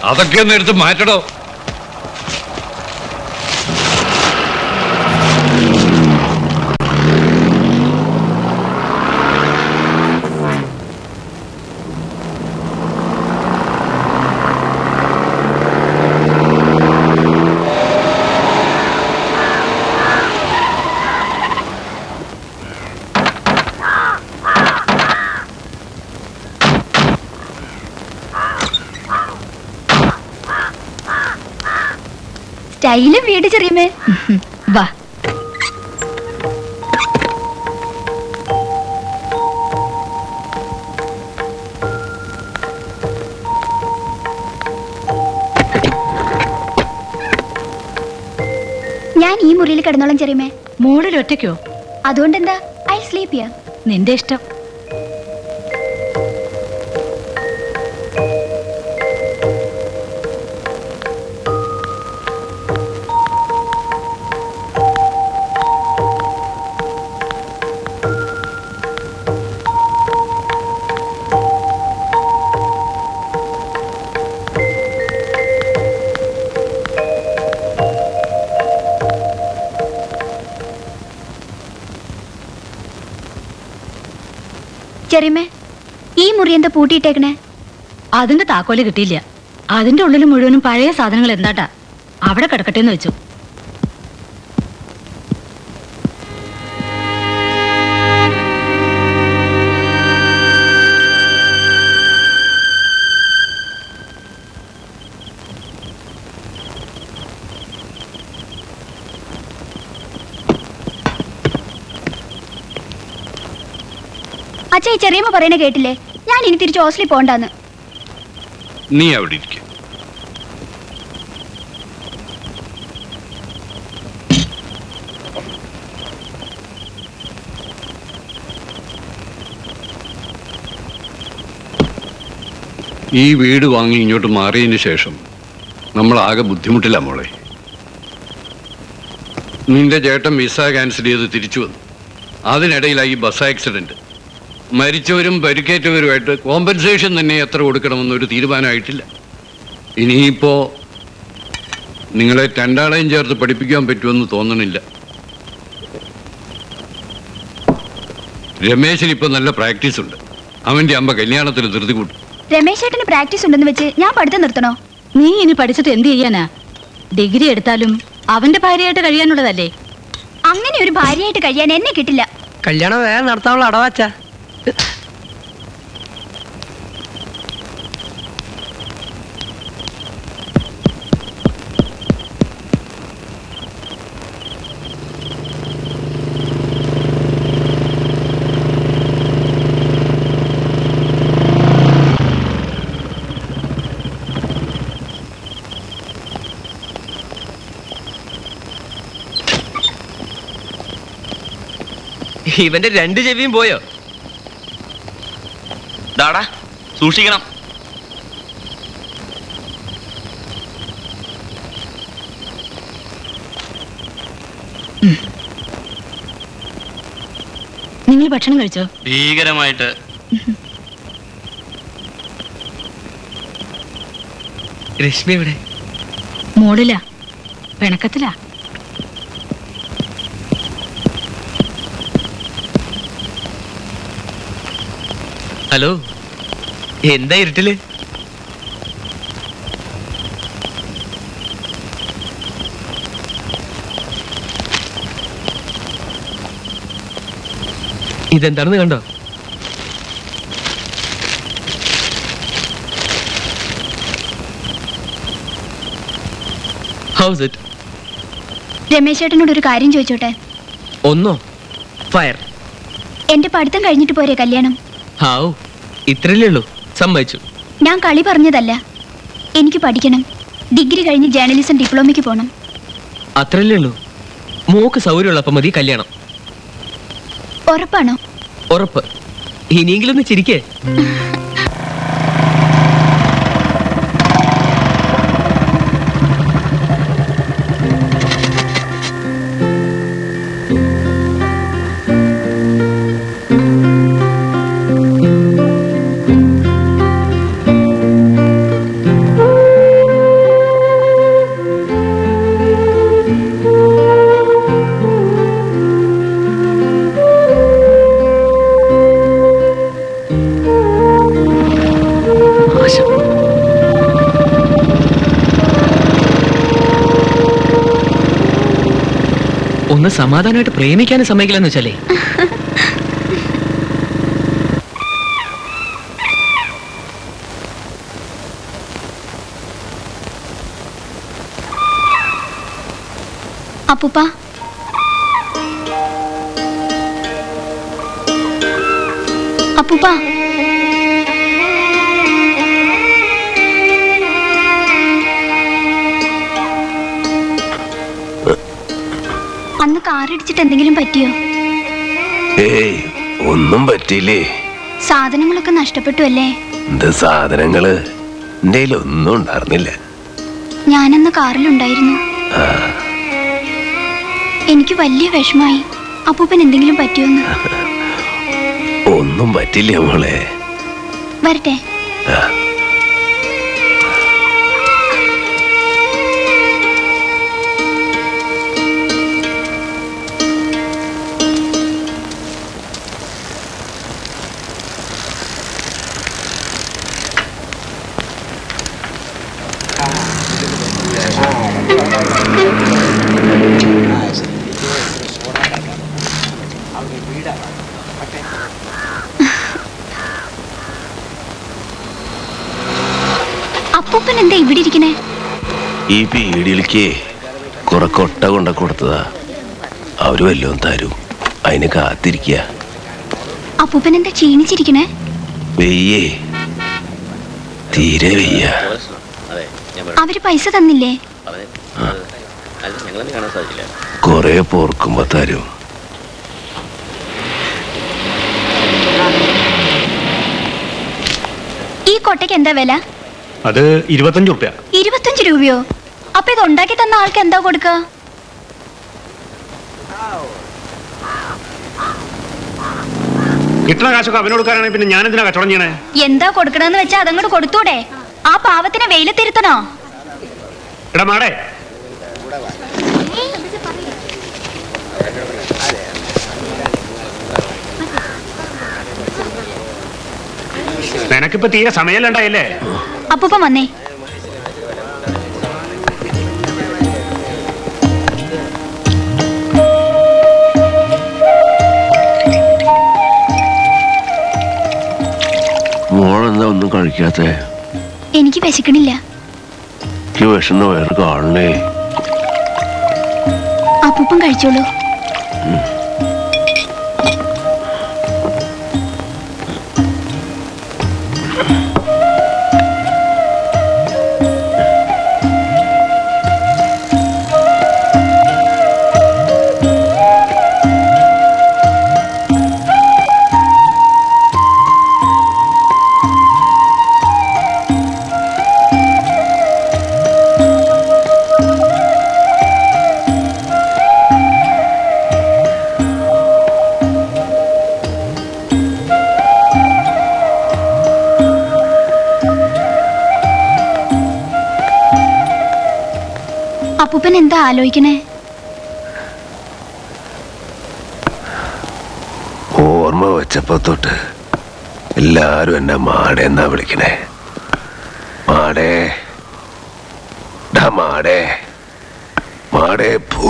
അതൊക്കെ ഒന്ന് എടുത്ത് മാറ്റടോ സ്റ്റൈലും വീട് ചെറിയമേ വാ ഞാൻ ഈ മുറിയിൽ കിടന്നോളാം ചെറിയമേ മോളിൽ ഒറ്റയ്ക്കോ അതുകൊണ്ടെന്താ ഐ സ്ലീപ്പ് ചെയ്യാം നിന്റെ ഇഷ്ടം ചെറിയമേ ഈ മുറി എന്താ പൂട്ടിയിട്ടേക്കണേ അതിന്റെ താക്കോല് കിട്ടിയില്ല അതിന്റെ ഉള്ളിൽ മുഴുവനും പഴയ സാധനങ്ങൾ എന്താട്ടാ അവിടെ കിടക്കട്ടെ എന്ന് വെച്ചു അച്ഛാ ഈ ചെറിയമ്മ പറയണ കേട്ടില്ലേ ഞാൻ ഇനി തിരിച്ച് ഹോസ്റ്റലിൽ പോണ്ടാന്ന് നീ അവിടെ ഇരിക്കും ഈ വീട് വാങ്ങി ഇങ്ങോട്ട് മാറിയതിന് ശേഷം നമ്മൾ ആകെ ബുദ്ധിമുട്ടില്ല മോളെ നിന്റെ ചേട്ടൻ വിസ ക്യാൻസൽ ചെയ്ത് തിരിച്ചു വന്നു അതിനിടയിലായി ഈ ബസ് ആക്സിഡന്റ് മരിച്ചവരും പരിക്കേറ്റവരുമായിട്ട് കോമ്പൻസേഷൻ തന്നെ എത്ര കൊടുക്കണമെന്നൊരു തീരുമാനമായിട്ടില്ല ഇനിയിപ്പോ നിങ്ങളെ രണ്ടാളെയും ചേർത്ത് പഠിപ്പിക്കാൻ പറ്റുമെന്ന് തോന്നണില്ല രമേശിന് ഇപ്പൊ നല്ല പ്രാക്ടീസ് ഉണ്ട് അവന്റെ അമ്മ കല്യാണത്തിന് ധൃതി കൂട്ടും രമേശ് ചേട്ടന് പ്രാക്ടീസ് ഉണ്ടെന്ന് വെച്ച് ഞാൻ പഠിത്തം നിർത്തണോ നീ ഇനി പഠിച്ചിട്ട് എന്ത് ചെയ്യാനാ ഡിഗ്രി എടുത്താലും അവന്റെ ഭാര്യയായിട്ട് കഴിയാനുള്ളതല്ലേ അങ്ങനെ ഒരു ഭാര്യയായിട്ട് കഴിയാൻ എന്നെ കിട്ടില്ല കല്യാണം വേഗം നടത്താനുള്ള അടവാച്ചാ ഇവന്റെ രണ്ട് ചെവിയും പോയോ ദാടാ സൂക്ഷിക്കണം നിങ്ങൾ ഭക്ഷണം കഴിച്ചോ ഭീകരമായിട്ട് രശ്മി എവിടെ മോളിലാ പിണക്കത്തിലാ ഹലോ എന്താ ഇരുട്ടില് ഇതെന്താണെന്ന് കണ്ടോ ഹൗസ് ഇറ്റ് രമേശ് ചേട്ടനോട് ഒരു കാര്യം ചോദിച്ചോട്ടെ ഒന്നോ ഫയർ എന്റെ പഠിത്തം കഴിഞ്ഞിട്ട് പോരെ കല്യാണം ഹാവു ഇത്രയല്ലേ ഉള്ളൂ സമ്മതിച്ചു ഞാൻ കളി പറഞ്ഞതല്ല എനിക്ക് പഠിക്കണം ഡിഗ്രി കഴിഞ്ഞ് ജേർണലിസം ഡിപ്ലോമയ്ക്ക് പോകണം അത്രയല്ലേ ഉള്ളൂ മോക്ക് സൗകര്യമുള്ളപ്പം മതി കല്യാണം ഉറപ്പാണോ ഉറപ്പ് ഇനിയെങ്കിലും ഒന്ന് ചിരിക്കേ ഒന്ന് സമാധാനമായിട്ട് പ്രേമിക്കാനും സമ്മതിക്കില്ലെന്ന് വെച്ചാലേ അപ്പൂപ്പ അപ്പൂപ്പ അന്ന് കാറിടിച്ചിട്ട് എന്തെങ്കിലും പറ്റിയോ ഏയ് ഒന്നും പറ്റിയില്ലേ സാധനങ്ങളൊക്കെ നഷ്ടപ്പെട്ടു അല്ലേ എന്ത് സാധനങ്ങള് എന്റെ ഒന്നും ഉണ്ടായിരുന്നില്ല ഞാനന്ന് കാറിലുണ്ടായിരുന്നു എനിക്ക് വലിയ വിഷമായി അപ്പൂപ്പൻ എന്തെങ്കിലും പറ്റിയോന്ന് ഒന്നും പറ്റില്ല മോളെ വരട്ടെ ആ. അപ്പൂപ്പൻ എന്താ ഇവിടെ ഇരിക്കണേ ഈ പീടിയിലേക്ക് കുറെ കൊട്ട കൊണ്ട കൊടുത്തതാ അവര് വല്ലതും തരും അതിന് കാത്തിരിക്കുക അപ്പൂപ്പൻ എന്താ ക്ഷീണിച്ചിരിക്കണേ വെയ്യേ തീരെ വെയ്യ അവര് പൈസ തന്നില്ലേ കൊറേ പോർക്കുമ്പോ തരും ഈ കൊട്ടയ്ക്ക് എന്താ വില അത് ഇരുപത്തഞ്ച് റുപ്യ ഇരുപത്തഞ്ച് രൂപയോ അപ്പൊ ഇത് ഉണ്ടാക്കി തന്ന ആൾക്ക് എന്താ കൊടുക്ക കിട്ടുന്ന കാശൊക്കെ അവനോട് കൊടുക്കാനാണെങ്കിൽ പിന്നെ ഞാൻ എന്തിനാ കച്ചവടം ചെയ്യണേ എന്താ കൊടുക്കണമെന്ന് വെച്ചാ അതങ്ങോട്ട് കൊടുത്തൂടെ ആ പാവത്തിനെ വെയിലത്തിരുത്തണോ എടാ മാടേ നിനക്കിപ്പോ തീരെ സമയമല്ലാണ്ടായില്ലേ അപ്പൂപ്പൻ വന്നേ മോളെന്താ ഒന്നും കഴിക്കാത്ത എനിക്ക് വിശക്കണില്ല എനിക്ക് വിഷന്ന് വേറെ കാണണേ അപ്പൂപ്പൻ കഴിച്ചോളൂ അപ്പൂപ്പൻ എന്താ ആലോചിക്കണേ ഓർമ്മ വെച്ചപ്പോ തൊട്ട് എല്ലാരും എന്നെ മാടേന്നാ വിളിക്കണേ മാടേ ഡാ മാടേ മാടേ പൂ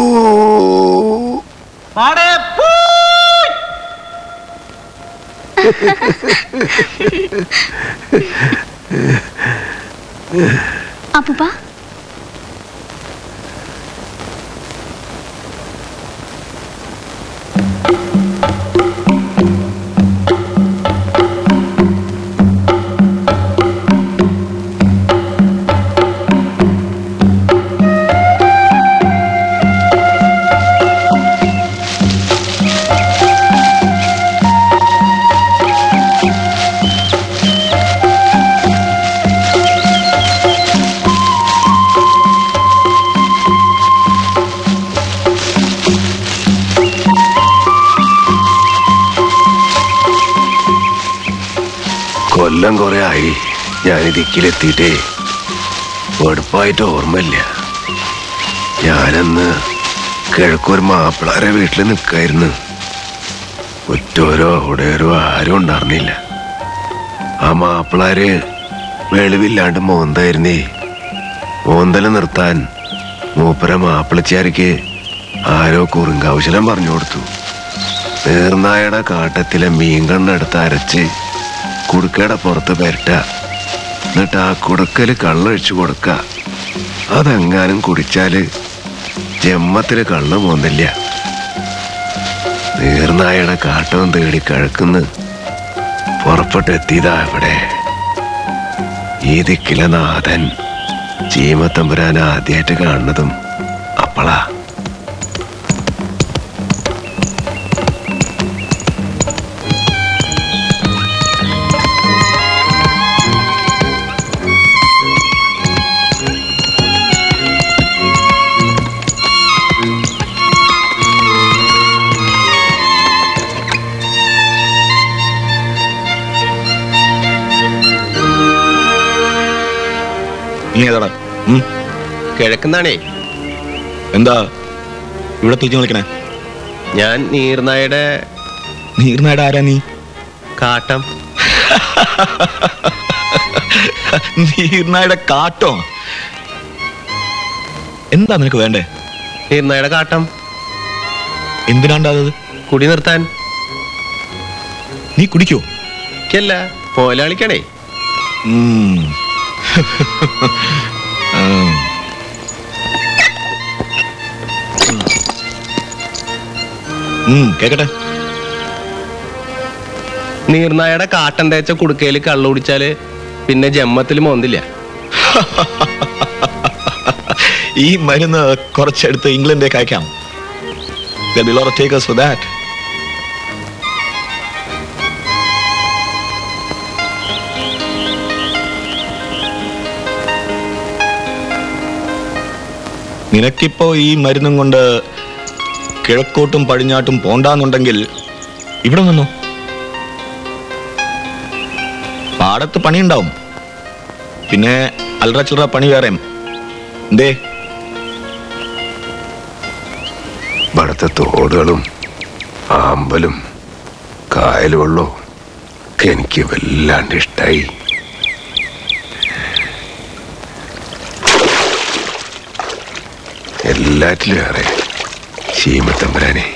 അപ്പൂപ്പ കൊല്ലം കുറെ ആയി ഞാൻ ദിക്കിലെത്തിയിട്ടേ വെടുപ്പായിട്ട് ഓർമ്മയില്ല ഞാനന്ന് കിഴക്കൊരു മാപ്പിളാരെ വീട്ടിൽ നിൽക്കായിരുന്നു ഒറ്റോരോ അവിടെയോരോ ആരും ഉണ്ടായിരുന്നില്ല ആ മാപ്പിളാര് വെളിവില്ലാണ്ട് മോന്തായിരുന്നേ മോന്തല് നിർത്താൻ മൂപ്പര മാപ്പിളച്ചാരിക്ക് ആരോ കുറുങ്കാവശ്യം പറഞ്ഞു കൊടുത്തു നീർനായയുടെ കാട്ടത്തിലെ മീൻകണ്ണെടുത്ത് അരച്ച് കുടുക്കയുടെ പുറത്ത് പെരട്ട എന്നിട്ട് ആ കുടുക്കല് കള്ളൊഴിച്ചു കൊടുക്ക അതെങ്ങാനും കുടിച്ചാല് ജമ്മത്തില് കള്ള് പോന്നില്ല നീർനായയുടെ കാട്ടവും തേടി കിഴക്കുന്ന് പുറപ്പെട്ടെത്തിയതാ ഇവിടെ ഈ ദിക്കിലെ നാഥൻ ചീമത്തമ്പുരാൻ ആദ്യമായിട്ട് കാണുന്നതും അപ്പളാ നീ ഏതാടാ ഉം? കിഴക്കുന്നാണേ എന്താ ഇവിടെ തിരിച്ചു നിൽക്കണേ ഞാൻ നീർനായുടെ നീർനാട് ആരാ നീ കാട്ടം നീർനായുടെ കാട്ടോ എന്താ നിനക്ക് വേണ്ടേ നീർനായുടെ കാട്ടം എന്തിനാണ്ടാത് കുടി നിർത്താൻ നീ കുടിക്കോ ക്കല്ല പോലാളിക്കണേ ഉം. ഉം. ഉം, കേക്കട്ടെ നീർനായുടെ കാട്ടം തേച്ച കുടുക്കയിൽ കള്ളു കുടിച്ചാല് പിന്നെ ജമ്മത്തിൽ മോന്തില്ല ഈ മരുന്ന് കുറച്ചെടുത്ത് ഇംഗ്ലണ്ടിലേക്ക് അയക്കാം There'll be a lot of takers for that. നിനക്കിപ്പോ ഈ മരുന്നും കൊണ്ട് കിഴക്കോട്ടും പടിഞ്ഞാട്ടും പോണ്ടാന്നുണ്ടെങ്കിൽ ഇവിടെ നിന്നോ പാടത്ത് പണിയുണ്ടാവും പിന്നെ അൽറ ചില്ലറ പണി വേറെയും എന്തേ ഇവിടുത്തെ തോടുകളും ആമ്പലും കായലുവെള്ളവും ഒക്കെ എനിക്ക് വല്ലാണ്ട് ഇഷ്ടായി എല്ലാറ്റിലും ഏറെ ശീമത്തമ്പരാനെ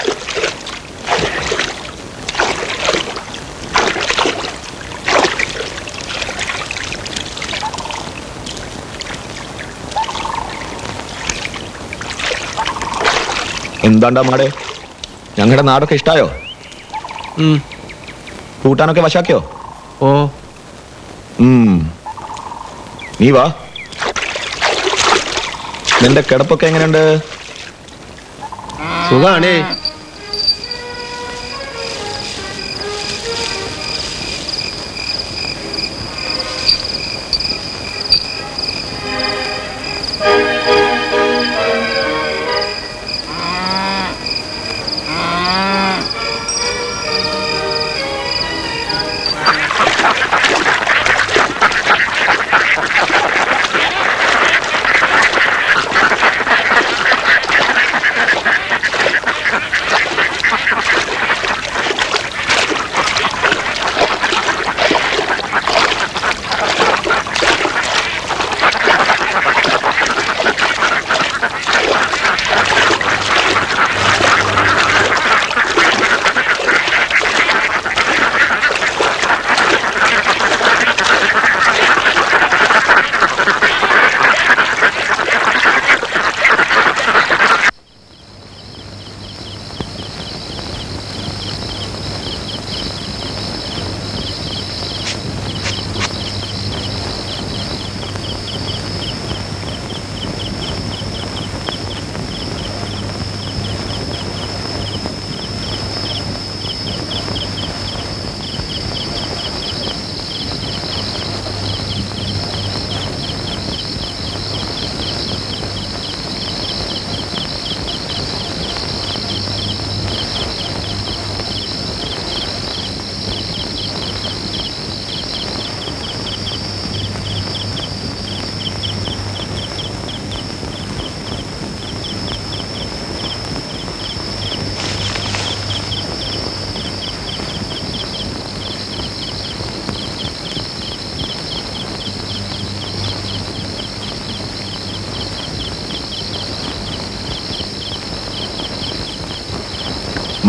എന്താണ്ടാ മാടെ ഞങ്ങളുടെ നാടൊക്കെ ഇഷ്ടായോ കൂട്ടാനൊക്കെ വശാക്കിയോ ഓ ഉം. നീ വാ നിന്റെ കിടപ്പൊക്കെ എങ്ങനെയുണ്ട് സുഖാണേ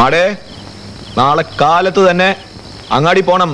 മാടേ നാളെ കാലത്ത് തന്നെ അങ്ങാടി പോണം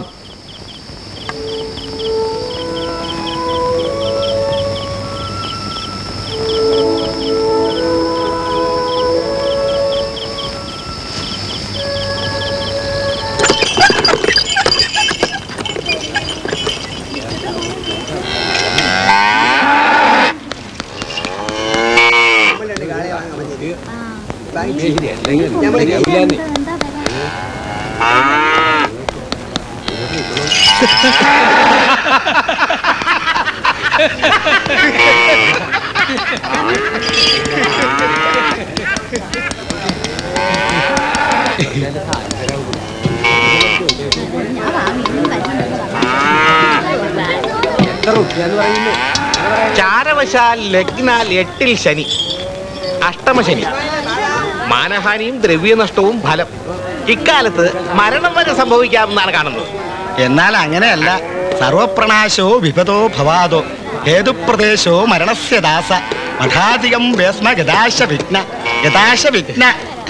ചാരവശാൽ ലഗ്നാൽ എട്ടിൽ ശനി അഷ്ടമശനി മാനഹാനിയും ദ്രവ്യനഷ്ടവും ഫലം ഇക്കാലത്ത് മരണം വരെ സംഭവിക്കാമെന്നാണ് കാണുന്നത് എന്നാൽ അങ്ങനെയല്ല സർവപ്രണാശോ വിപതോ ഭവാദോ ഹേതുപ്രദേശോ മരണസ്യ ദാസ മഠാധികം വേസ്മ ഗതാശ വിഘ്ന ഗതാശ വിഘ്ന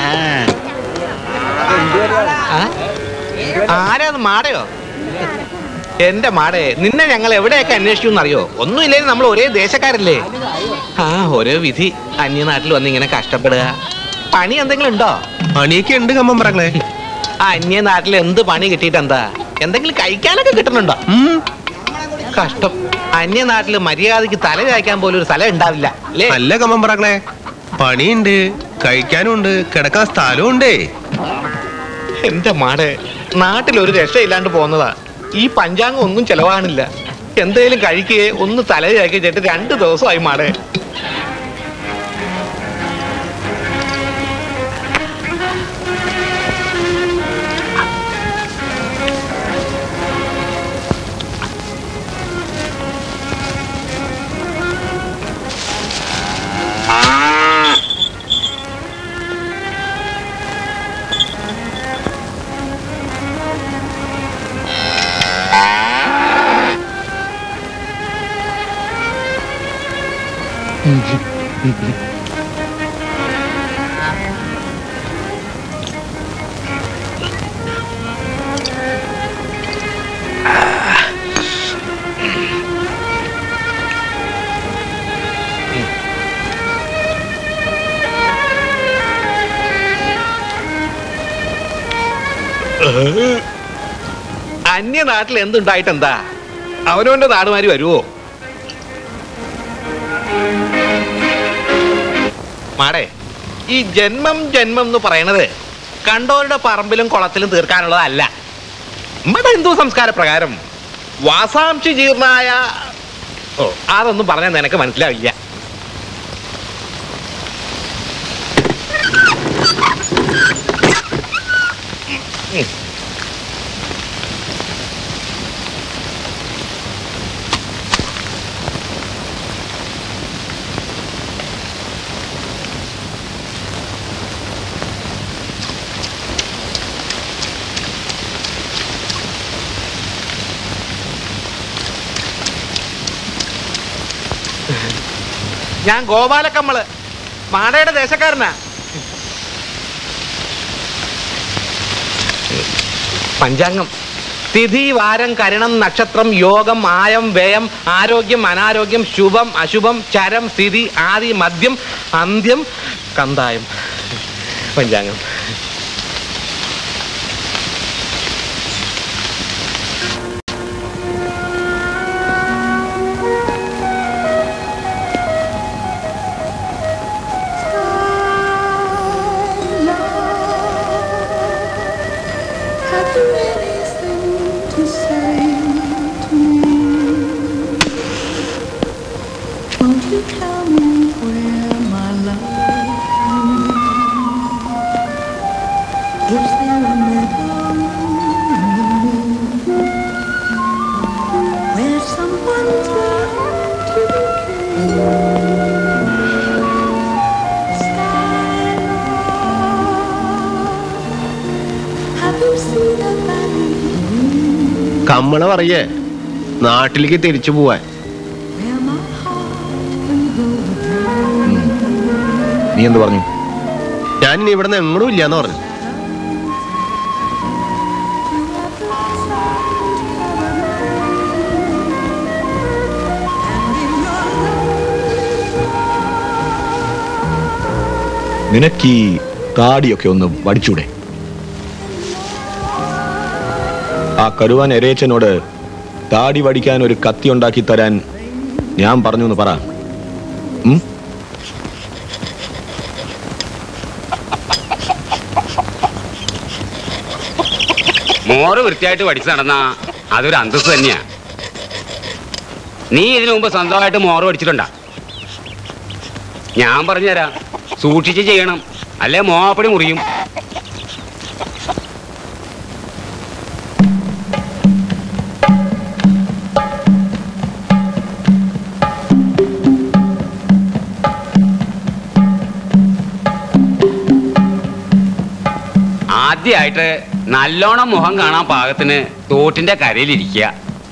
ആ. ആരാത് മാടയോ എന്റെ മാടേ നിന്നെ ഞങ്ങൾ എവിടെയൊക്കെ അന്വേഷിച്ചു എന്നറിയോ ഒന്നുമില്ലെങ്കിൽ നമ്മൾ ഒരേ ദേശക്കാരല്ലേ ആ ഓരോ വിധി അന്യനാട്ടിൽ വന്ന് ഇങ്ങനെ കഷ്ടപ്പെടുക പണി എന്തെങ്കിലും ഉണ്ടോ പണിയൊക്കെ ഉണ്ട് കമ്മമ്പറങ്ങളെ ആ അന്യനാട്ടിൽ എന്ത് പണി കിട്ടിയിട്ട് എന്താ എന്തെങ്കിലും കഴിക്കാനൊക്കെ കിട്ടുന്നുണ്ടോ കഷ്ടം അന്യനാട്ടിൽ മര്യാദക്ക് തല ചായ്ക്കാൻ പോലും ഒരു സ്ഥലം ഉണ്ടാവില്ല അല്ലേ നല്ല കമ്മമ്പറങ്ങളെ പണിയുണ്ട് കഴിക്കാനും ഉണ്ട് കിടക്കാൻ സ്ഥലവും ഉണ്ടേ എന്റെ മാടെ നാട്ടിൽ ഒരു രക്ഷയില്ലാണ്ട് പോകുന്നതാ ഈ പഞ്ചാംഗം ഒന്നും ചെലവാണില്ല എന്തേലും കഴിക്കുകയെ ഒന്ന് തല ചാക്കി ചേട്ട് രണ്ട് ദിവസമായി മാടെ അന്യനാട്ടിൽ എന്തുണ്ടായിട്ട് എന്താ അവനവന്റെ നാടുമാരി വരുവോ മാടേ ഈ ജന്മം ജന്മം എന്ന് പറയണത് കണ്ടോരുടെ പറമ്പിലും കുളത്തിലും തീർക്കാനുള്ളതല്ല നമ്മുടെ ഹിന്ദു സംസ്കാര പ്രകാരം വാസാംശി ജീർണായ ഓ അതൊന്നും പറഞ്ഞാൽ നിനക്ക് മനസ്സിലാവില്ല ഞാൻ ഗോപാലക്കമ്മള് മാടയുടെ ദേശക്കാരനാ പഞ്ചാംഗം തിഥി വാരം കരണം നക്ഷത്രം യോഗം ആയം വ്യയം ആരോഗ്യം അനാരോഗ്യം ശുഭം അശുഭം ചരം സ്ഥിതി ആദി മദ്യം അന്ത്യം കന്തായം പഞ്ചാംഗം Have you anything to say to me? Won't you tell me where my love is? Is there a meadow in the moon where someone's love to be Have you seen a valley കമ്മള പറയേ നാട്ടിലേക്ക് തിരിച്ചു പോവാൻ where my heart can go നീ എന്ത് പറഞ്ഞു ഞാൻ ഇനി ഇവിടെ നിന്ന് എങ്ങോട്ടും ഇല്ലാന്ന് പറഞ്ഞു നിനക്ക് ഈ താടിയൊക്കെ ഒന്ന് വടിച്ചൂടെ ആ കരുവാൻ എരേച്ചനോട് താടി വടിക്കാൻ ഒരു കത്തി ഉണ്ടാക്കി തരാൻ ഞാൻ പറഞ്ഞു എന്ന് പറ ഉം? മോറ് വൃത്തിയായിട്ട് പഠിച്ചു നടന്നാ അതൊരു അന്തസ് തന്നെയാ നീ ഇതിനു മുമ്പ് സ്വന്തമായിട്ട് മോറ് പഠിച്ചിട്ടുണ്ടാ ഞാൻ പറഞ്ഞുതരാം സൂക്ഷിച്ച് ചെയ്യണം അല്ലേ മോപ്പടി മുറിയും ആദ്യമായിട്ട് നല്ലോണം മുഖം കാണാൻ പാകത്തിന് തോട്ടിന്റെ കരയിലിരിക്കുക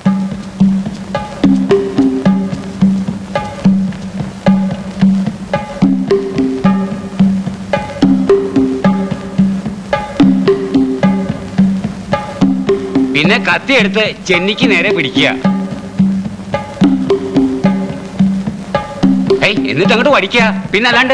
പിന്നെ കത്തി എടുത്ത് ചെന്നിക്ക് നേരെ പിടിക്കുക ഏയ് എന്നിട്ട് അങ്ങോട്ട് വടിക്കുക പിന്നെ അല്ലാണ്ട്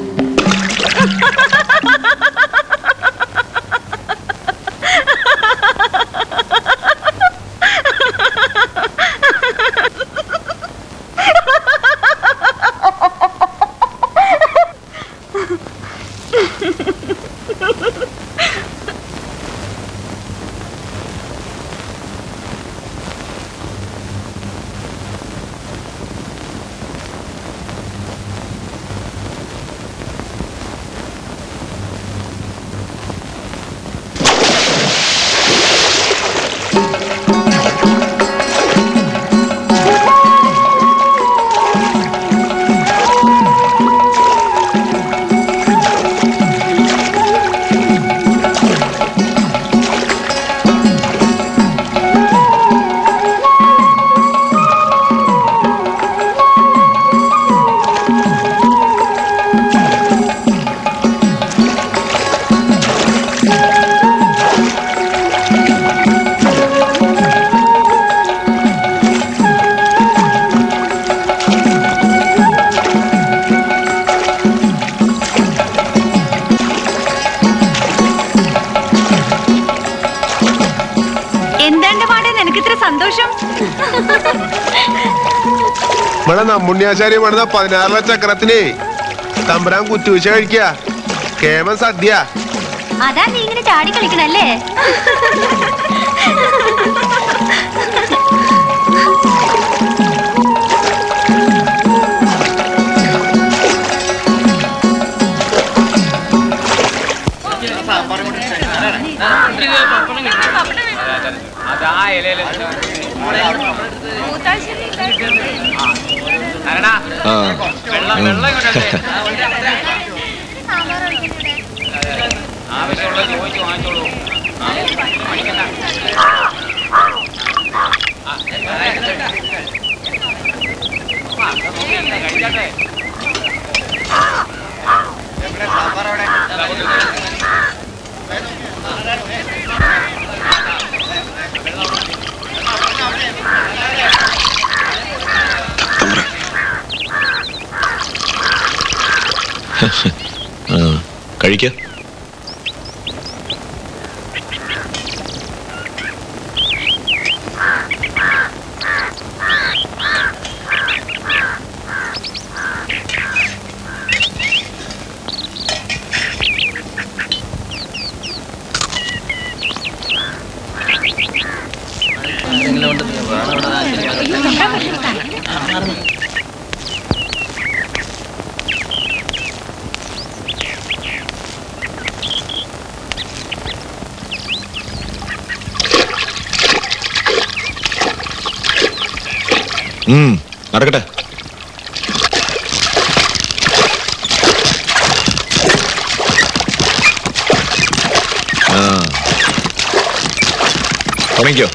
എന്താണ്ട് പാടെ നിനക്ക് ഇത്ര സന്തോഷം ഇവിടെ നമ്മുണ്ണിയാശാരി പണിത പതിനാറിലെ ചക്രത്തിനെ തമ്പുരാൻ കുറ്റുവീശ കഴിക്കുക കേമൻ സദ്യ അതാ നീ ഇങ്ങനെ ചാടി കളിക്കണല്ലേ അതാ ഇലയില് തരണാ. ആ വെള്ളം വെള്ളം ഇങ്ങോട്ട് ആവശ്യമുള്ളത് ചോദിച്ചു വാങ്ങിച്ചോളൂ ആ, മടിക്കണ്ട. ആ, ആ, നോക്കിയിരുന്നേ, കഴിക്കട്ടെ. എവിടെ സാമ്പാർ എവിടെ? ആ, കഴിക്ക ഉം, നടക്കട്ടെ ആ തുടങ്ങിക്കോ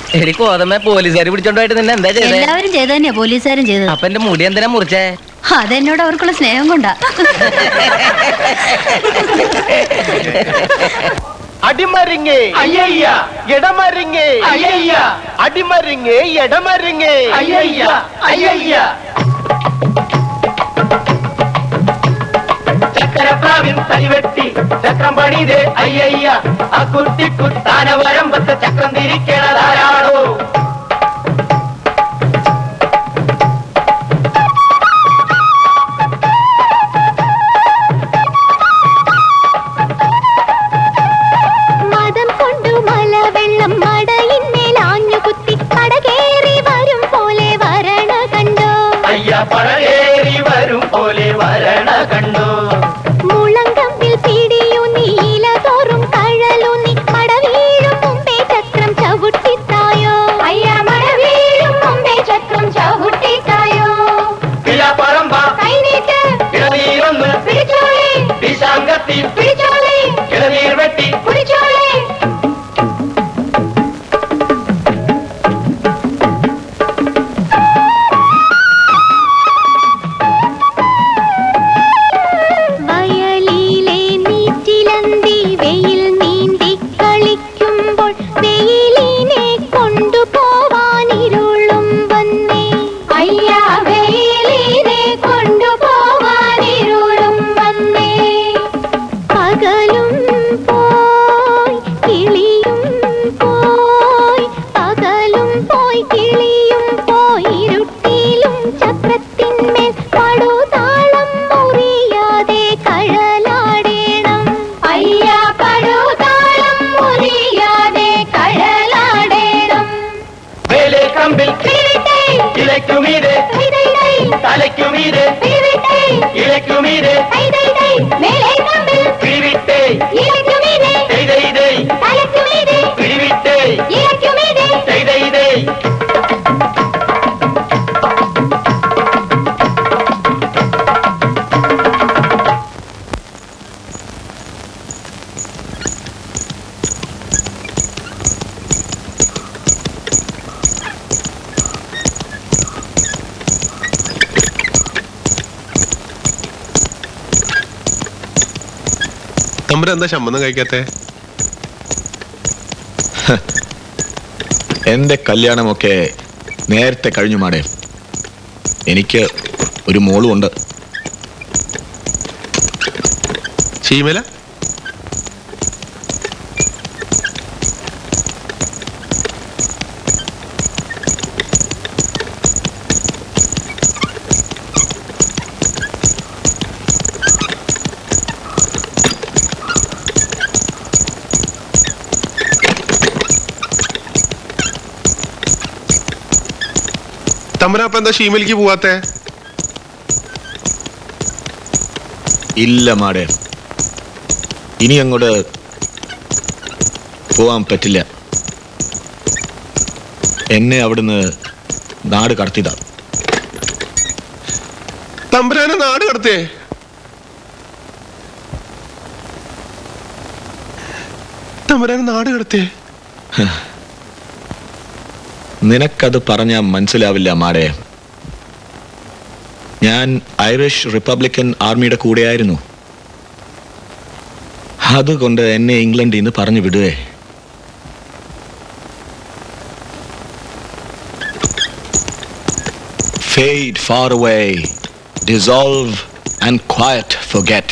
എടി കോതമ്മ പോലീസുകാർ പിടിച്ചോണ്ടായിട്ട് നിന്നെ എന്താ ചെയ്തേ എല്ലാവരും ചെയ്തു തന്നെയാ പോലീസുകാരും ചെയ്തത് അപ്പൊ എന്റെ മുടി എന്തിനാ മുറിച്ചേ അതെന്നോട് അവർക്കുള്ള സ്നേഹം കൊണ്ടാ അടിമരിങ്ങേ അയ്യയ്യ ഇടമരിങ്ങേ അയ്യയ്യ അടിമരിങ്ങേ ഇടമരിങ്ങേ അയ്യയ്യ അയ്യയ്യ ചക്കരപ്രാവിൻ തലിവെട്ടി ചക്രം പണിതേ അയ്യയ്യ ആ കുത്തി കുത്താന വരമ്പത്ത് ചക്രം തിരിക്കണതാരാണോ മതം കൊണ്ടു മലവെള്ളം മടയിന്മേൽ ആഞ്ഞു കുത്തി കടകേറി വരും പോലെ വരണ കണ്ടോ അയ്യ പഴയേറി വരും പോലെ വരണ കണ്ടു മുളങ്കമ്പിൽ പിടിയൂന്നി ഇല തോറും കഴലൂന്നി മട വീഴും മുമ്പേ ചക്രം ചവിട്ടിത്തായോ അയ്യ മട വീഴും മുമ്പേ ചക്രം ചവിട്ടിത്തായോ പറമ്പ കൈനീട്ട് ഇളനീരൊന്ന് പിടിച്ചോളെ വിശാങ്കത്തി പിടിച്ചോളെ ഇളനീർ വെട്ടി പിടിച്ചോളെ വയലിലെ നീറ്റിലന്തി വെയിൽ നീന്തി കളിക്കുമ്പോൾ വെയിലിനെ കൊണ്ടുപോവാനിരുളും വന്നേ അയ്യ വെയിലിനെ കൊണ്ടുപോവാനിരുളും വന്നേ പകലും പോയി കിളിയും പോയി പകലും പോയി കിളിയും പോയി ഇരുട്ടിലും ചക്രത്തിന്മേൽ പടുതാളം മുറിയാതെ കഴലാടേണം അയ്യ പടുതാളം മുറിയാതെ കഴലാടേണം വേലേ കമ്പിൽ ഇലയ്ക്കുമീതെ തലയ്ക്കുമീതെ ഇലയ്ക്കുമീതെ പിടിവിട്ടേ ചെയ്തേ പിടിവിട്ടേ ചെയ്തേ തമ്പുരാൻ എന്താ ശമ്പളം കഴിക്കാത്തെ എന്റെ കല്യാണമൊക്കെ നേരത്തെ കഴിഞ്ഞു മാടേ എനിക്ക് ഒരു മോളും ഉണ്ട് ചീമല തമ്പുരാൻ അപ്പൊ എന്താ ഷീമലിക്ക് പോവാത്തെ ഇല്ല മാടേ ഇനി അങ്ങോട്ട് പോവാൻ പറ്റില്ല എന്നെ അവിടുന്ന് നാട് കടത്തിയതാ തമ്പുരാനെ നാട് കടത്തേ തമ്പുരാനെ നാട് കടത്തേ നിനക്കത് പറഞ്ഞാൽ മനസ്സിലാവില്ല മാടേ ഞാൻ ഐറിഷ് റിപ്പബ്ലിക്കൻ ആർമിയുടെ കൂടെയായിരുന്നു അതുകൊണ്ട് എന്നെ ഇംഗ്ലണ്ടിൽ നിന്ന് പറഞ്ഞു വിടുവേ Fade far away, dissolve and quiet forget.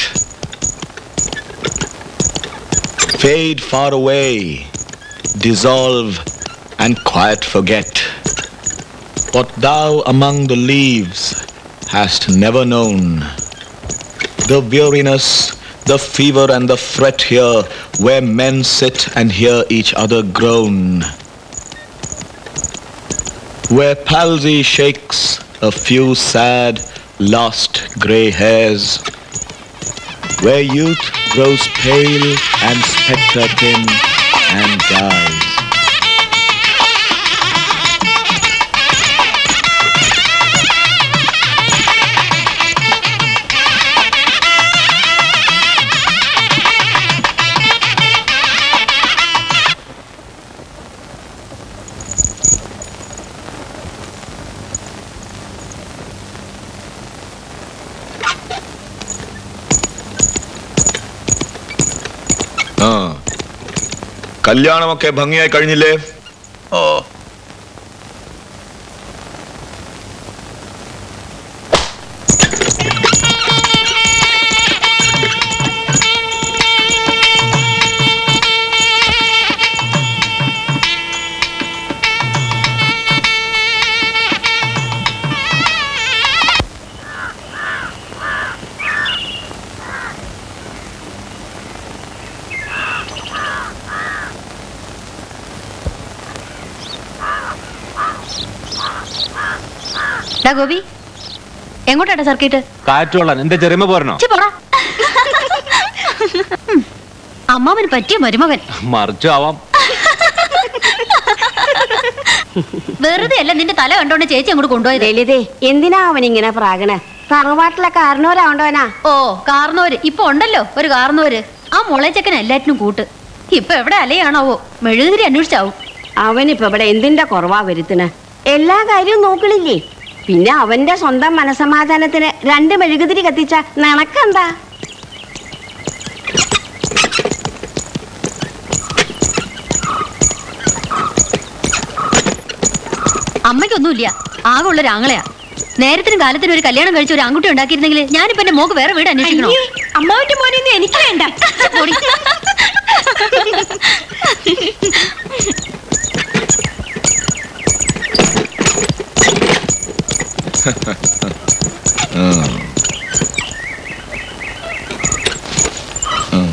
Fade far away, dissolve and quiet forget. What thou among the leaves hast never known. The weariness, the fever and the fret here, where men sit and hear each other groan. Where palsy shakes a few sad, lost grey hairs. Where youth grows pale and spectre thin and dies. കല്യാണമൊക്കെ ഭംഗിയായി കഴിഞ്ഞില്ലേ ഓ ഡാ ഗോപി എങ്ങോട്ടാ circuit കാറ്റുകൊള്ളാൻ എന്റെ ചെറിയ പോരണോ പോടാ ഉം. അമ്മാവന് പറ്റിയ മരുമകൻ മറിച്ചു ആവാം വെറുതെ അല്ല നിന്റെ തല കണ്ടോണ്ട് ചേച്ചി അങ്ങോട്ട് കൊണ്ടുപോയത് ലളിതേ എന്തിനാ അവൻ ഇങ്ങനെ പ്രാകണേ തറവാട്ടിലെ കാരണവരാവണ്ടവനാ ഓ കാർന്നോര് ഇപ്പൊ ഉണ്ടല്ലോ ഒരു കാർന്നോര് ആ മുളച്ചക്കൻ എല്ലാറ്റിനും കൂട്ട് ഇപ്പൊ എവിടെ അലയാണാവോ മെഴുകുതിരി അന്വേഷിച്ചാവും അവനിപ്പോ ഇവിടെ എന്തിന്റെ കുറവാ വരുത്തണേ എല്ലാ കാര്യവും നോക്കണില്ലേ പിന്നെ അവന്റെ സ്വന്തം മനസമാധാനത്തിന് രണ്ട് മെഴുകുതിരി കത്തിച്ച നിനക്കെന്താ അമ്മയ്ക്കൊന്നുമില്ല ആകെ ഉള്ള ഒരു ആങ്ങളെയാ നേരത്തിനും കാലത്തിനും ഒരു കല്യാണം കഴിച്ച ഒരു ആൺകുട്ടി ഉണ്ടാക്കിയിരുന്നെങ്കിൽ ഞാനിപ്പോ എന്റെ മോക്ക് വേറെ വീട് അന്വേഷിക്കണോ അമ്മാവിന്റെ മോനൊന്നും എനിക്ക് വേണ്ട പോടി. ഉം. ഉം.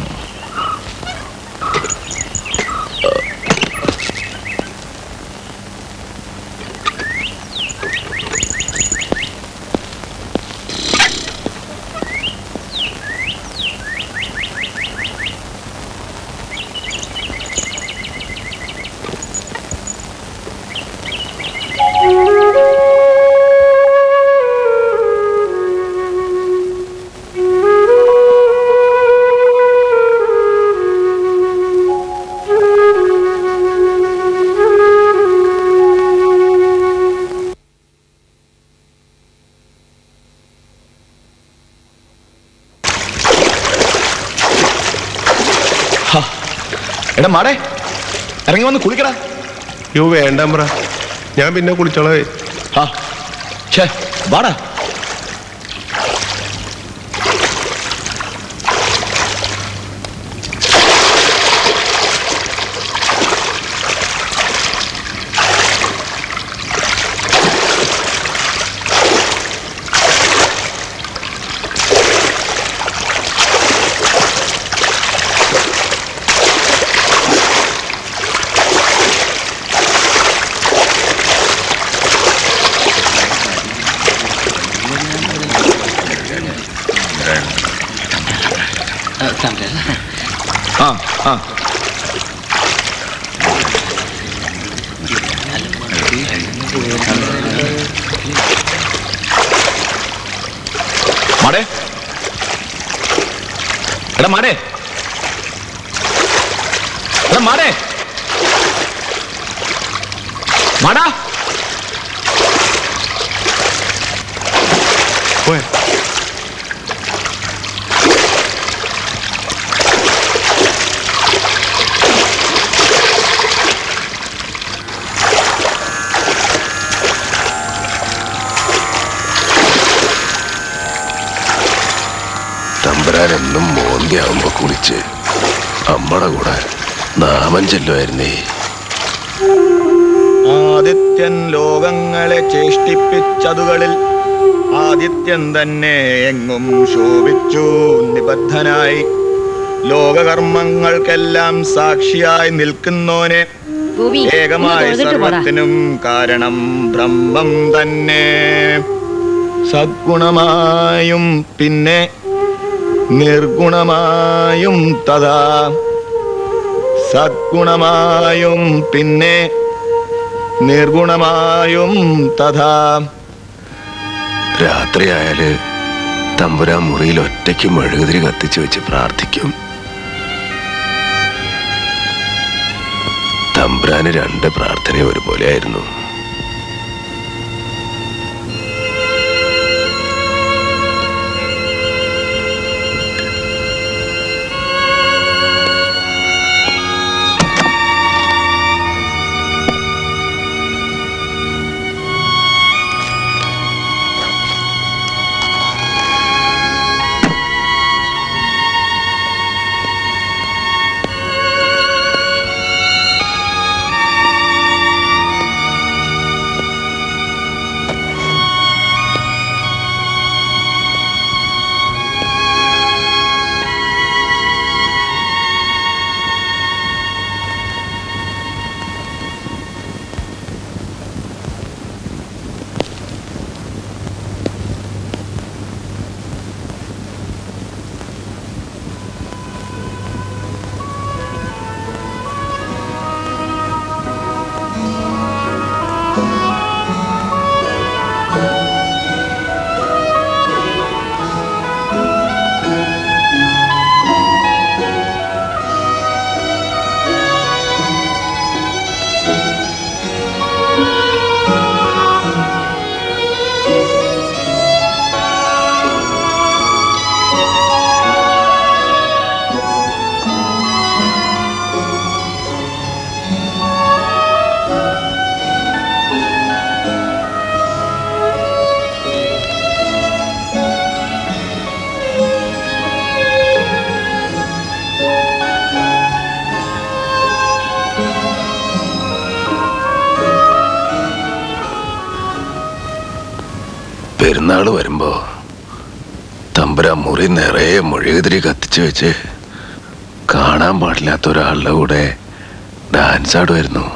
ഹാ. എടാ മാടേ ഇറങ്ങി വന്ന് കുളിക്കടാ യോ വേണ്ട അമ്ര ഞാൻ പിന്നെ കുളിച്ചോളേ ആ ഛേ വാടാ ആ ആ മാടേ എടാ മാടേ എടാ മാടേ മാടാ പോയ തമ്പുരാനെന്നും മോന്തിയാവുമ്പോ കുളിച്ച് അമ്മടെ കൂടെ നാമം ചെല്ലുമായിരുന്നേ ആദിത്യൻ ലോകങ്ങളെ ചേഷ്ടിപ്പിച്ചതുകളിൽ ആദിത്യൻ തന്നെ എങ്ങും ശോഭിച്ചു നിബദ്ധനായി ലോകകർമ്മങ്ങൾക്കെല്ലാം സാക്ഷിയായി നിൽക്കുന്നോനെ ഗോപി, ഒന്ന് ഏകമായ തൊഴുതിട്ട് പോടാ. സർവത്തിനും കാരണം ബ്രഹ്മം തന്നെ സദ്ഗുണമായും പിന്നെ നിർഗുണമായും തഥാ സദ്ഗുണമായും പിന്നെ നിർഗുണമായും തഥാ രാത്രിയായാല് തമ്പുരാൻ മുറിയിൽ ഒറ്റയ്ക്ക് മെഴുകുതിരി കത്തിച്ചു വെച്ച് പ്രാർത്ഥിക്കും തമ്പുരാന് രണ്ട് പ്രാർത്ഥന ഒരുപോലെയായിരുന്നു പെരുന്നാൾ വരുമ്പോ തമ്പുരാ മുറി നിറയെ മെഴുകുതിരി കത്തിച്ചു വെച്ച് കാണാൻ പാടില്ലാത്ത ഒരാളുടെ കൂടെ ഡാൻസ് ആടുമായിരുന്നു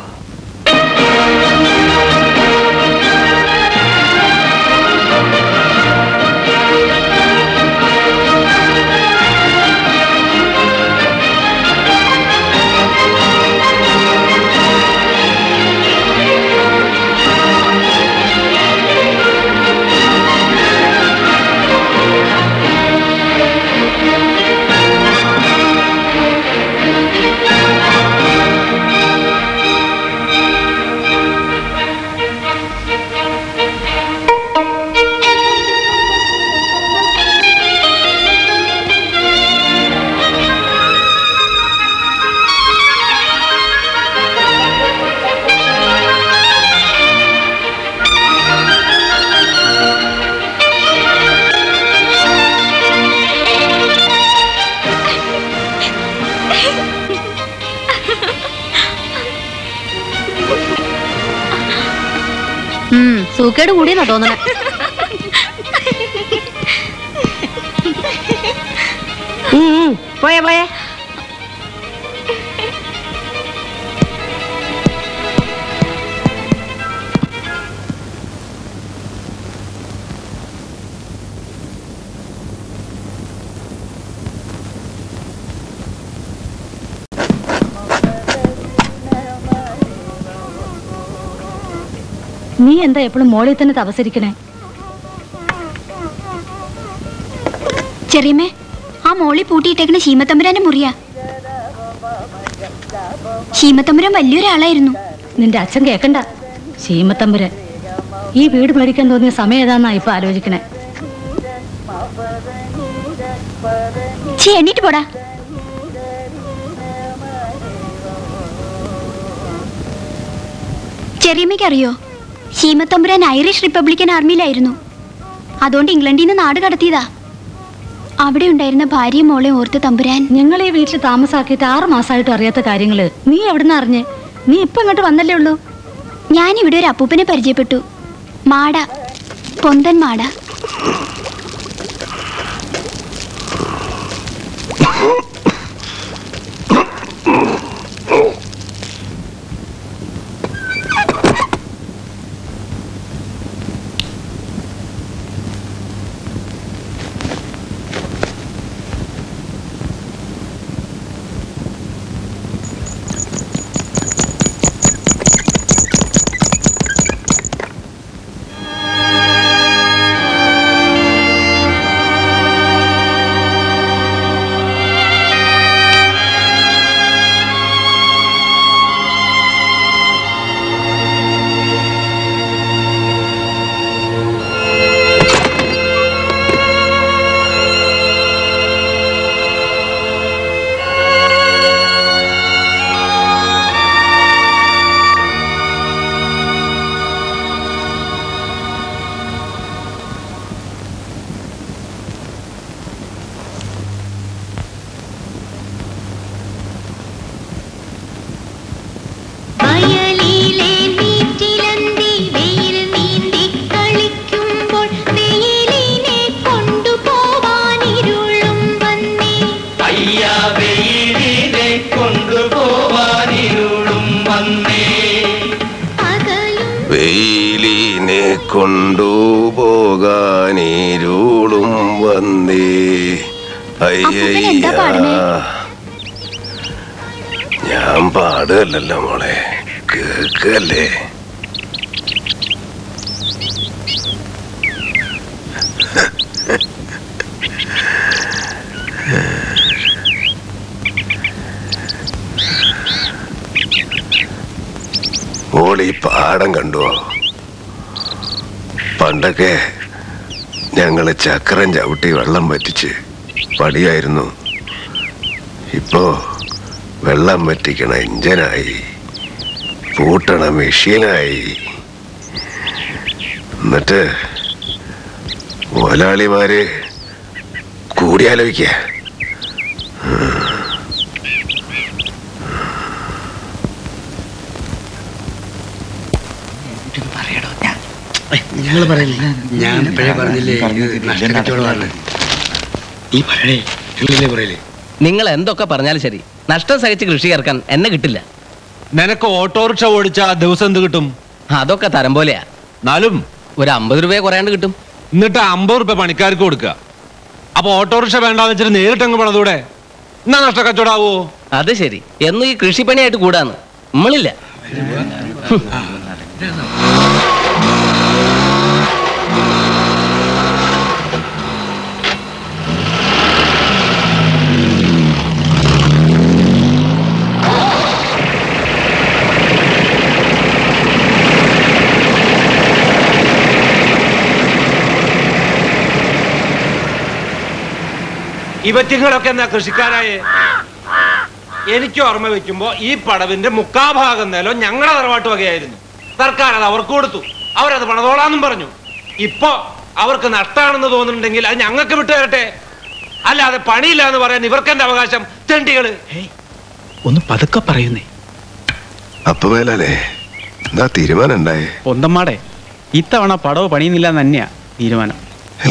ഉം സൂക്കേട് കൂടിയെന്നാ തോന്നണേ ഉം, ഉം. പോയെ പോയെ നീ എന്താ എപ്പോഴും മോളിൽ തന്നെ തപസരിക്കണേ ചെറിയമ്മേ ആ മോളി പൂട്ടിയിട്ടേക്കണ ശീമത്തമ്പുരാന്റെ മുറിയാ ശീമത്തമ്പുരാൻ വലിയൊരാളായിരുന്നു നിന്റെ അച്ഛൻ കേക്കണ്ട ശീമത്തമ്പുരൻ ഈ വീട് മേടിക്കാൻ തോന്നിയ സമയം ഏതാന്നാ ഇപ്പൊ ആലോചിക്കണേ ചീ എണ്ണീറ്റ് പോടാ ചെറിയമ്മയ്ക്ക് അറിയോ ശീമത്തമ്പുരാൻ ഐറിഷ് റിപ്പബ്ലിക്കൻ ആർമിയിലായിരുന്നു അതുകൊണ്ട് ഇംഗ്ലണ്ടിൽ നിന്ന് നാട് കടത്തിയതാ അവിടെ ഉണ്ടായിരുന്ന ഭാര്യയും മോളെ ഓർത്ത് തമ്പുരാൻ ഞങ്ങൾ ഈ വീട്ടിൽ താമസാക്കിയിട്ട് ആറ് മാസമായിട്ടും അറിയാത്ത കാര്യങ്ങള് നീ എവിടുന്ന് അറിഞ്ഞ് നീ ഇപ്പൊ ഇങ്ങോട്ട് വന്നല്ലേ ഉള്ളൂ ഞാൻ ഇവിടെ ഒരു അപ്പൂപ്പനെ പരിചയപ്പെട്ടു മാട പൊന്തൻ മാട വയലിലെ നീറ്റിലന്തി വെയിൽ നീന്തി കളിക്കുമ്പോൾ വെയിലിനെ കൊണ്ടുപോവാനിരുളും വന്നേ അയ്യാ വെയിലിനെ കൊണ്ടുപോവാനിരുളും വന്നേ വെയിലിനെ കൊണ്ടുപോകാനീരുളും വന്നേ എന്താ പാടണേ? അയ്യ ഞാൻ പാടുകയല്ലല്ലോ മോളെ കേക്കല്ലേ മോള് ഈ പാടം കണ്ടുവോ പണ്ടൊക്കെ ഞങ്ങള് ചക്രം ചവിട്ടി വെള്ളം വറ്റിച്ച് പടിയായിരുന്നു ഇപ്പോ വെള്ളം വറ്റിക്കണ ഇഞ്ചനായി പൂട്ടണ മെഷീനായി എന്നിട്ട് മുതലാളിമാര് കൂടിയാലോചിക്കുക നിങ്ങൾ പറയില്ലേ ഞാൻ ഇപ്പോഴേ പറഞ്ഞില്ലേ ഇത് നഷ്ടക്കച്ചവടമാണ് നീ പറയണേ നിങ്ങളില്ലേ പറയലേ നിങ്ങൾ എന്തൊക്കെ പറഞ്ഞാലും ശരി നഷ്ടം സഹിച്ച് കൃഷി ഇറക്കാൻ എന്നെ കിട്ടില്ല നിനക്ക് ഓട്ടോറിക്ഷ ഓടിച്ച ദിവസം എന്ത് കിട്ടും അതൊക്കെ തരം പോലെയാ എന്നാലും ഒരു അമ്പത് രൂപയെ കുറയാണ്ട് കിട്ടും എന്നിട്ട് അമ്പത് റുപ്യ പണിക്കാർക്ക് കൊടുക്കുക അപ്പൊ ഓട്ടോറിക്ഷ വേണ്ടാന്ന് വെച്ചിട്ട് നേരിട്ട് അങ്ങ് പണതൂടെ എന്നാ നഷ്ടക്കച്ചവടാവോ അത് ശരി എന്നും ഈ കൃഷിപ്പണിയായിട്ട് കൂടാന്ന് നമ്മളില്ല ഇവറ്റിങ്ങളൊക്കെ എന്നാ കൃഷിക്കാരായേ എനിക്ക് ഓർമ്മ വെക്കുമ്പോ ഈ പടവിന്റെ മുക്കാഭാഗം നിലം ഞങ്ങളുടെ തറവാട്ട് വകയായിരുന്നു സർക്കാർ അത് അവർക്ക് കൊടുത്തു അവരത് പണതോളാന്നും പറഞ്ഞു ഇപ്പൊ അവർക്ക് നഷ്ടാണെന്ന് തോന്നുന്നുണ്ടെങ്കിൽ അത് ഞങ്ങൾക്ക് വിട്ടു തരട്ടെ അല്ലാതെ പണിയില്ല എന്ന് പറയാൻ ഇവർക്കെന്റെ അവകാശം തെണ്ടികള് ഒന്ന് പതുക്കെ പറയുന്നേ അപ്പൊ മേലാലേ എന്താ തീരുമാനം ഉണ്ടായേ പൊന്തമ്മാടെ ഇത്തവണ പടവ് പണിയുന്നില്ല എന്ന് തന്നെയാ തീരുമാനം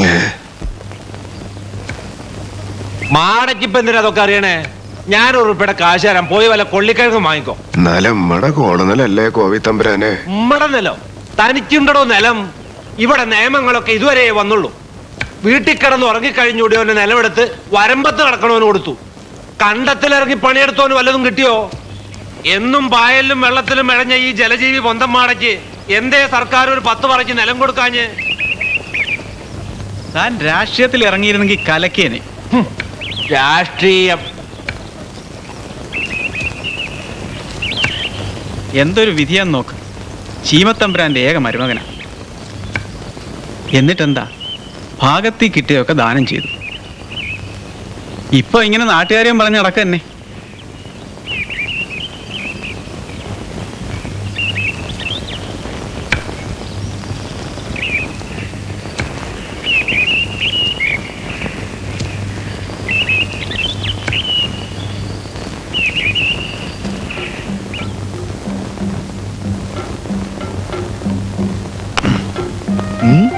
മാടയ്ക്ക് ഇപ്പൊ എന്തിനാ അതൊക്കെ അറിയണേ ഞാൻ ഒരു ഉറുപ്പിയുടെ കാശ് തരാം പോയി വല്ല കൊള്ളിക്കിഴങ്ങ് വാങ്ങിക്കോ എന്നാലും നമ്മടെ കോടനലല്ലേ കോവി തമ്പുരാനെ ഉമ്മടെ നിലം തനിക്കുണ്ടടോ നിലം ഇവിടെ നിയമങ്ങളൊക്കെ ഇതുവരെ വന്നുള്ളൂ വീട്ടിൽ കിടന്ന് ഉറങ്ങിക്കഴിഞ്ഞൂടിയോന് നിലമെടുത്ത് വരമ്പത്ത് കിടക്കണവന് കൊടുത്തു കണ്ടത്തിലിറങ്ങി പണിയെടുത്തോന് വല്ലതും കിട്ടിയോ എന്നും പായലിലും വെള്ളത്തിലും ഇഴഞ്ഞ ഈ ജലജീവി പൊന്തം മാടയ്ക്ക് എന്തേ സർക്കാർ ഒരു പത്ത് പറയ്ക്ക് നിലം കൊടുക്കാഞ്ഞ് താൻ രാഷ്ട്രീയത്തിൽ ഇറങ്ങിയിരുന്നെങ്കിൽ കലക്കേനെ രാഷ്ട്രീയം എന്തൊരു വിധിയാന്ന് നോക്ക് ചീമത്തമ്പുരാന്റെ ഏക മരുമകനാ എന്നിട്ടെന്താ ഭാഗത്തിൽ കിട്ടിയൊക്കെ ദാനം ചെയ്തു ഇപ്പൊ ഇങ്ങനെ നാട്ടുകാരെയും പറഞ്ഞ് നടക്ക തന്നെ Hmm?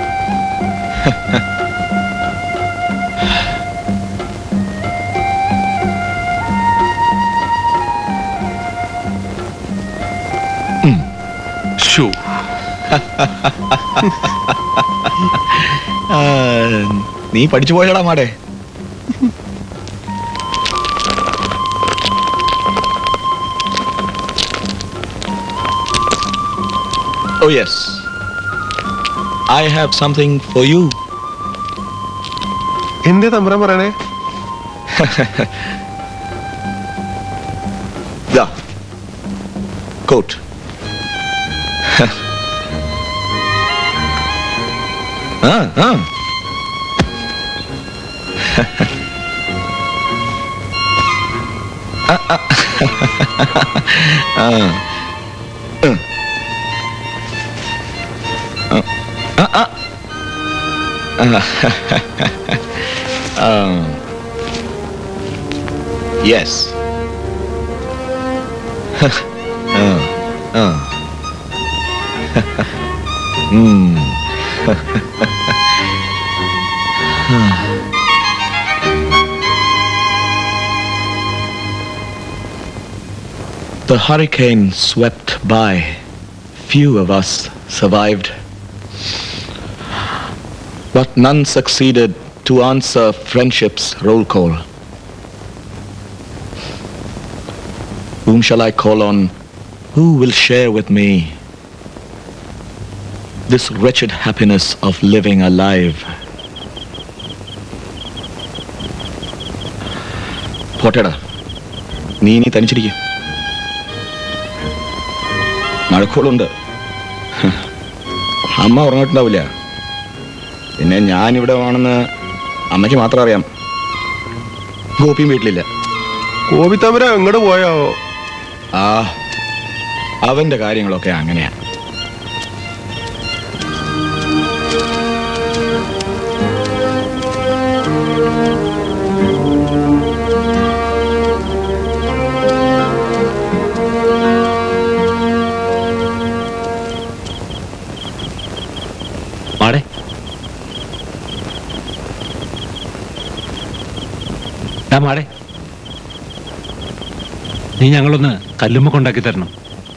ഷൂ ആ, നീ പഠിച്ചു പോയടാ മാടേ Oh yes. I have something for you. എന്തേ തമ്പുരാൻ പറയണേ Da. Coat. ah, ah. ah, ah. ah. Uh. Uh. Ah, ah. um. Yes. uh, uh. Hmm. the hurricane swept by. Few of us survived. But none succeeded to answer friendship's roll call. Whom shall I call on? Who will share with me this wretched happiness of living alive? പോട്ടേടാ നീ ഇനി തനിച്ചിരിക്കും മഴക്കോളുണ്ട് ഹ്. അമ്മ ഉറങ്ങിയിട്ടുണ്ടാവില്ല പിന്നെ ഞാനിവിടെ വേണമെന്ന് അമ്മയ്ക്ക് മാത്രം അറിയാം ഗോപിയും വീട്ടിലില്ല കോപിത്തമ്പുര എങ്ങോട്ട് പോയോ ആ അവന്റെ കാര്യങ്ങളൊക്കെ അങ്ങനെയാ എടാ മാടെ നീ ഞങ്ങളൊന്ന് കല്ലുമ്മ കൊണ്ടാക്കി തരണം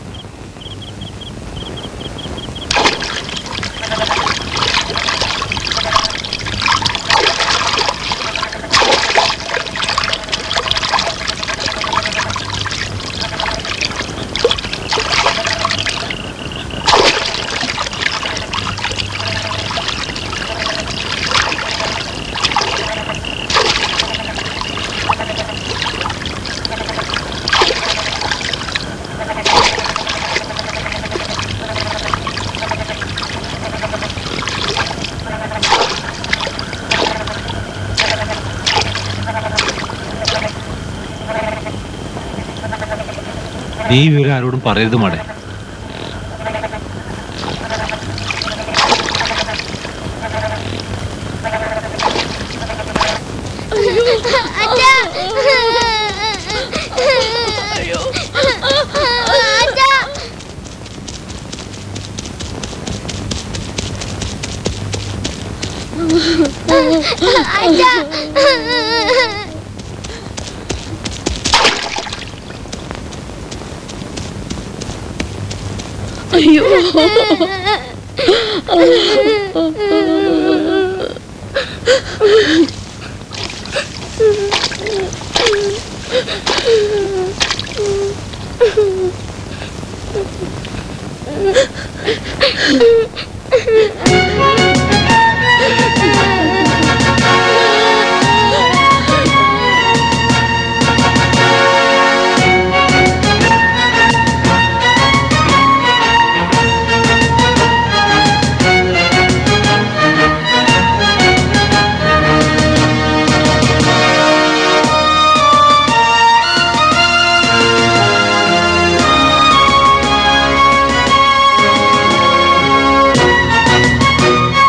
നീ ഈ വിവരം ആരോടും പറയരുത് മാടെ അയ്യോ ആ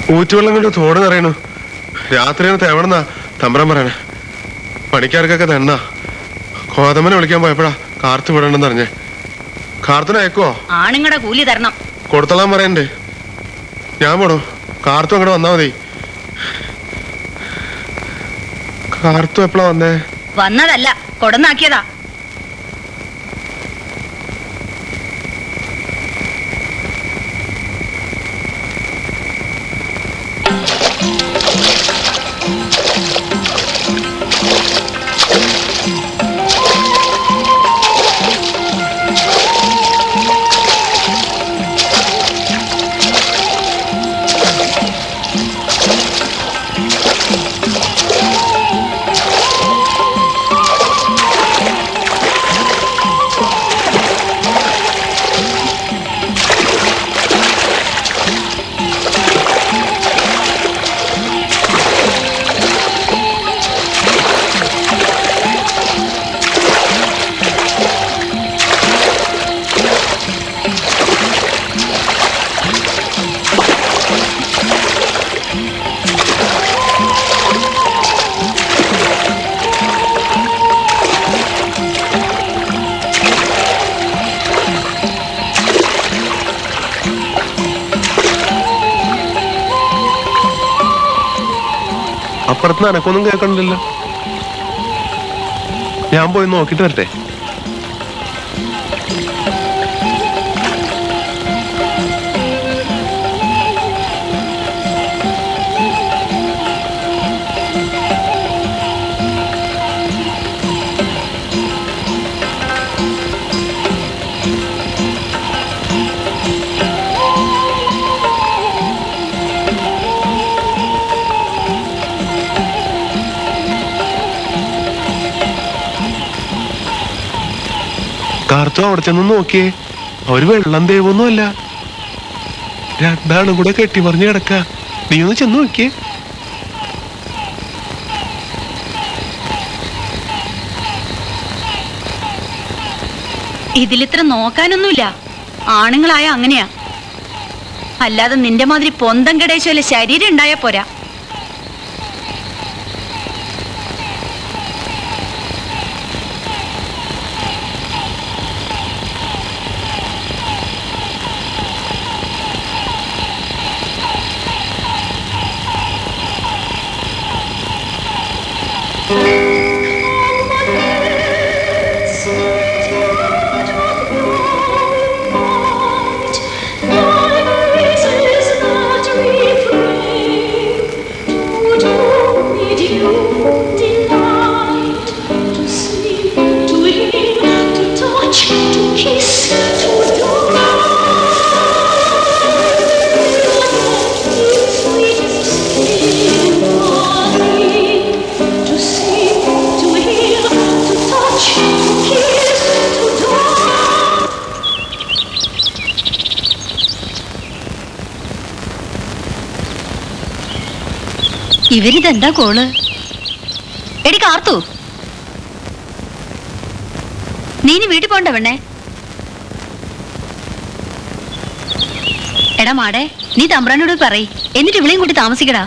ഊറ്റുവെള്ളം കൊണ്ട് തോട് നിറയണു രാത്രിയാണ് തേവണെന്നാ തമ്പറം പറയണേ പണിക്കാർക്കൊക്കെ തെണ്ണ കോതമ്മനെ വിളിക്കാൻ പോയപ്പോഴാ കാർത്ത് വിടണമെന്ന് അറിഞ്ഞേ കാർത്തിന് അയക്കുവോ ആണുങ്ങളുടെ കൂലി തരണം കൊടുത്തോളാൻ പറയണ്ടേ ഞാൻ പോണു കാർത്തും അങ്ങോട്ട് വന്നാ മതി കാർത്തു എപ്പോഴാ വന്നേ വന്നതല്ല കൊടന്നാക്കിയതാ അപ്പുറത്ത് എനക്കൊന്നും കേൾക്കണില്ലല്ലോ ഞാൻ പോയി നോക്കിട്ട് വരട്ടെ കാർത്തു അവിടെ ചെന്ന് നോക്കിയേ അവര് വെള്ളം തേവൊന്നുമല്ല രണ്ടാളും കൂടെ കെട്ടി പറഞ്ഞ് കിടക്ക നീ ഒന്ന് ചെന്ന് നോക്കിയേ ഇതിലിത്ര നോക്കാനൊന്നുമില്ല ആണുങ്ങളായ അങ്ങനെയാ അല്ലാതെ നിന്റെ മാതിരി പൊന്തം കടേശോലെ ശരീരം ഉണ്ടായാ പോരാ ഇവരിതെന്താ കോള് എടി കാർത്തു നീ ഇനി വീട്ടിൽ പോണ്ട പെണ്ണേ എടാ മാടെ നീ തമ്പ്രാനോട് പറയ് എന്നിട്ട് ഇവിളെയും കൂട്ടി താമസിക്കടാ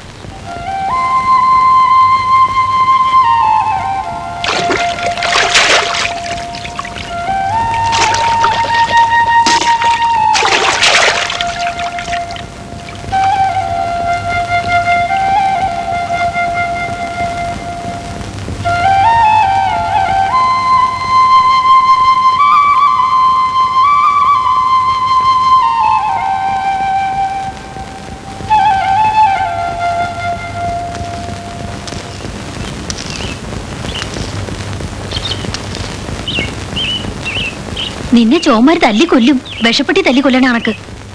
നിന്നെ ചോമാര് തല്ലിക്കൊല്ലും വിഷപ്പെട്ടി തല്ലിക്കൊല്ലണ കണക്ക്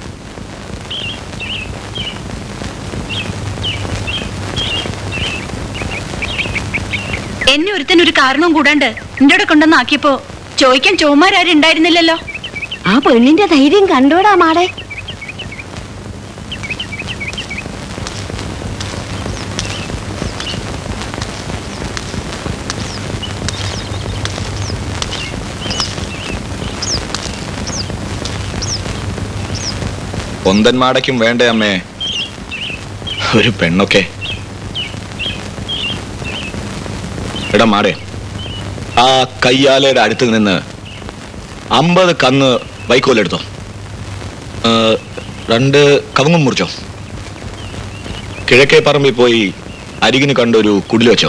എന്നെ ഒരുത്തൻ ഒരു കാരണവും കൂടാണ്ട് നിന്റെ അവിടെ കൊണ്ടുവന്നാക്കിയപ്പോ ചോദിക്കാൻ ചോമാരാരും ഉണ്ടായിരുന്നില്ലല്ലോ ആ പെണ്ണിന്റെ ധൈര്യം കണ്ടോടാ മാടെ പൊന്തന്മാടയ്ക്കും വേണ്ടേ അമ്മേ ഒരു പെണ്ണൊക്കെ എടാ മാടെ ആ കയ്യാലയുടെ അടുത്ത് നിന്ന് അമ്പത് കന്ന് വൈക്കോലെടുത്തോ ആ, രണ്ട് കവുങ്ങും മുറിച്ചോ കിഴക്കേ പറമ്പിൽ പോയി അരികിന് കണ്ടൊരു കുടിൽ വെച്ചോ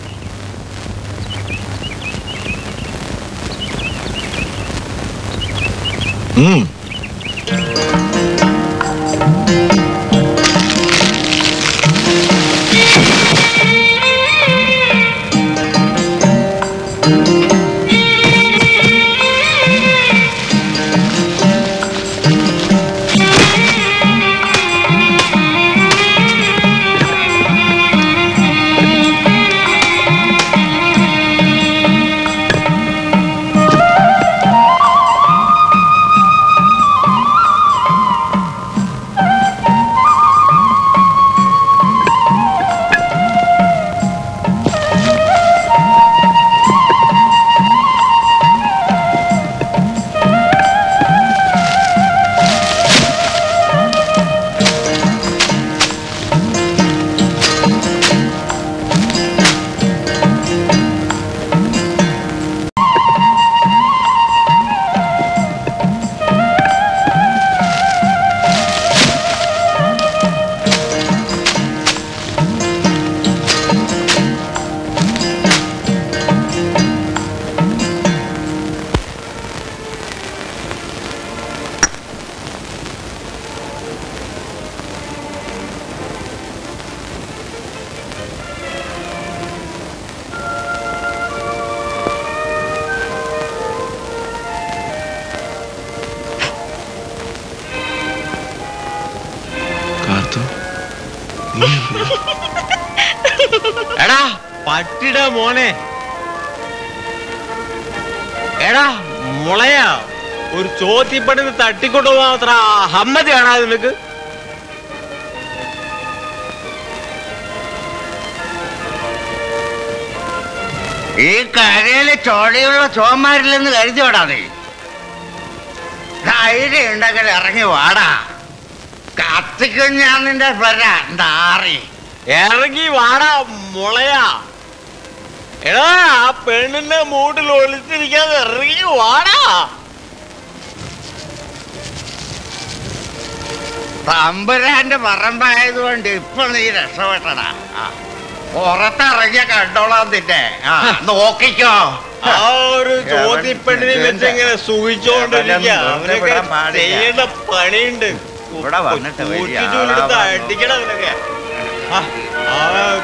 ഉം എടാ പട്ടിട മോനെ എടാ മുളയാ ഒരു ചോത്തിപ്പണിന്ന് തട്ടിക്കൊണ്ടു പോകാൻ അത്ര ഹമ്മതി കാണാ നിനക്ക് ഈ കരയില് ചോടിയുള്ള ചോമാരില്ലെന്ന് കരുതിയോടാ നീ ധൈര്യം ഉണ്ടെങ്കിൽ ഇറങ്ങി വാടാ കത്തിക്കും ഞാൻ നിന്റെ പെര നാറി ഇറങ്ങി വാടാ മുളയാ എടാ ആ പെണ്ണിന്റെ മൂട്ടിൽ ഒളിച്ചിരിക്കാതെ ഇറങ്ങി വാടാ തമ്പുരാന്റെ പറമ്പായതുകൊണ്ട് ഇപ്പൊ നീ രക്ഷപ്പെട്ടടാ ആ. പുറത്തിറങ്ങിയ കണ്ടോളാം നിന്നെ ആ നോക്കിക്കോ ആ ഒരു ചോദ്യപ്പെണ്ണിനെ വെച്ച് ഇങ്ങനെ സുഖിച്ചോണ്ടിരിക്കുക അവനൊക്കെ വിടാൻ പാടില്ല. ചെയ്യേണ്ട പണിയുണ്ട് ഇവിടെ വന്നിട്ട് വലിയ കുറ്റിച്ചൂലെടുത്ത് ആളാവാൻ അടിക്കണം അവനൊക്കെ ആ, ആ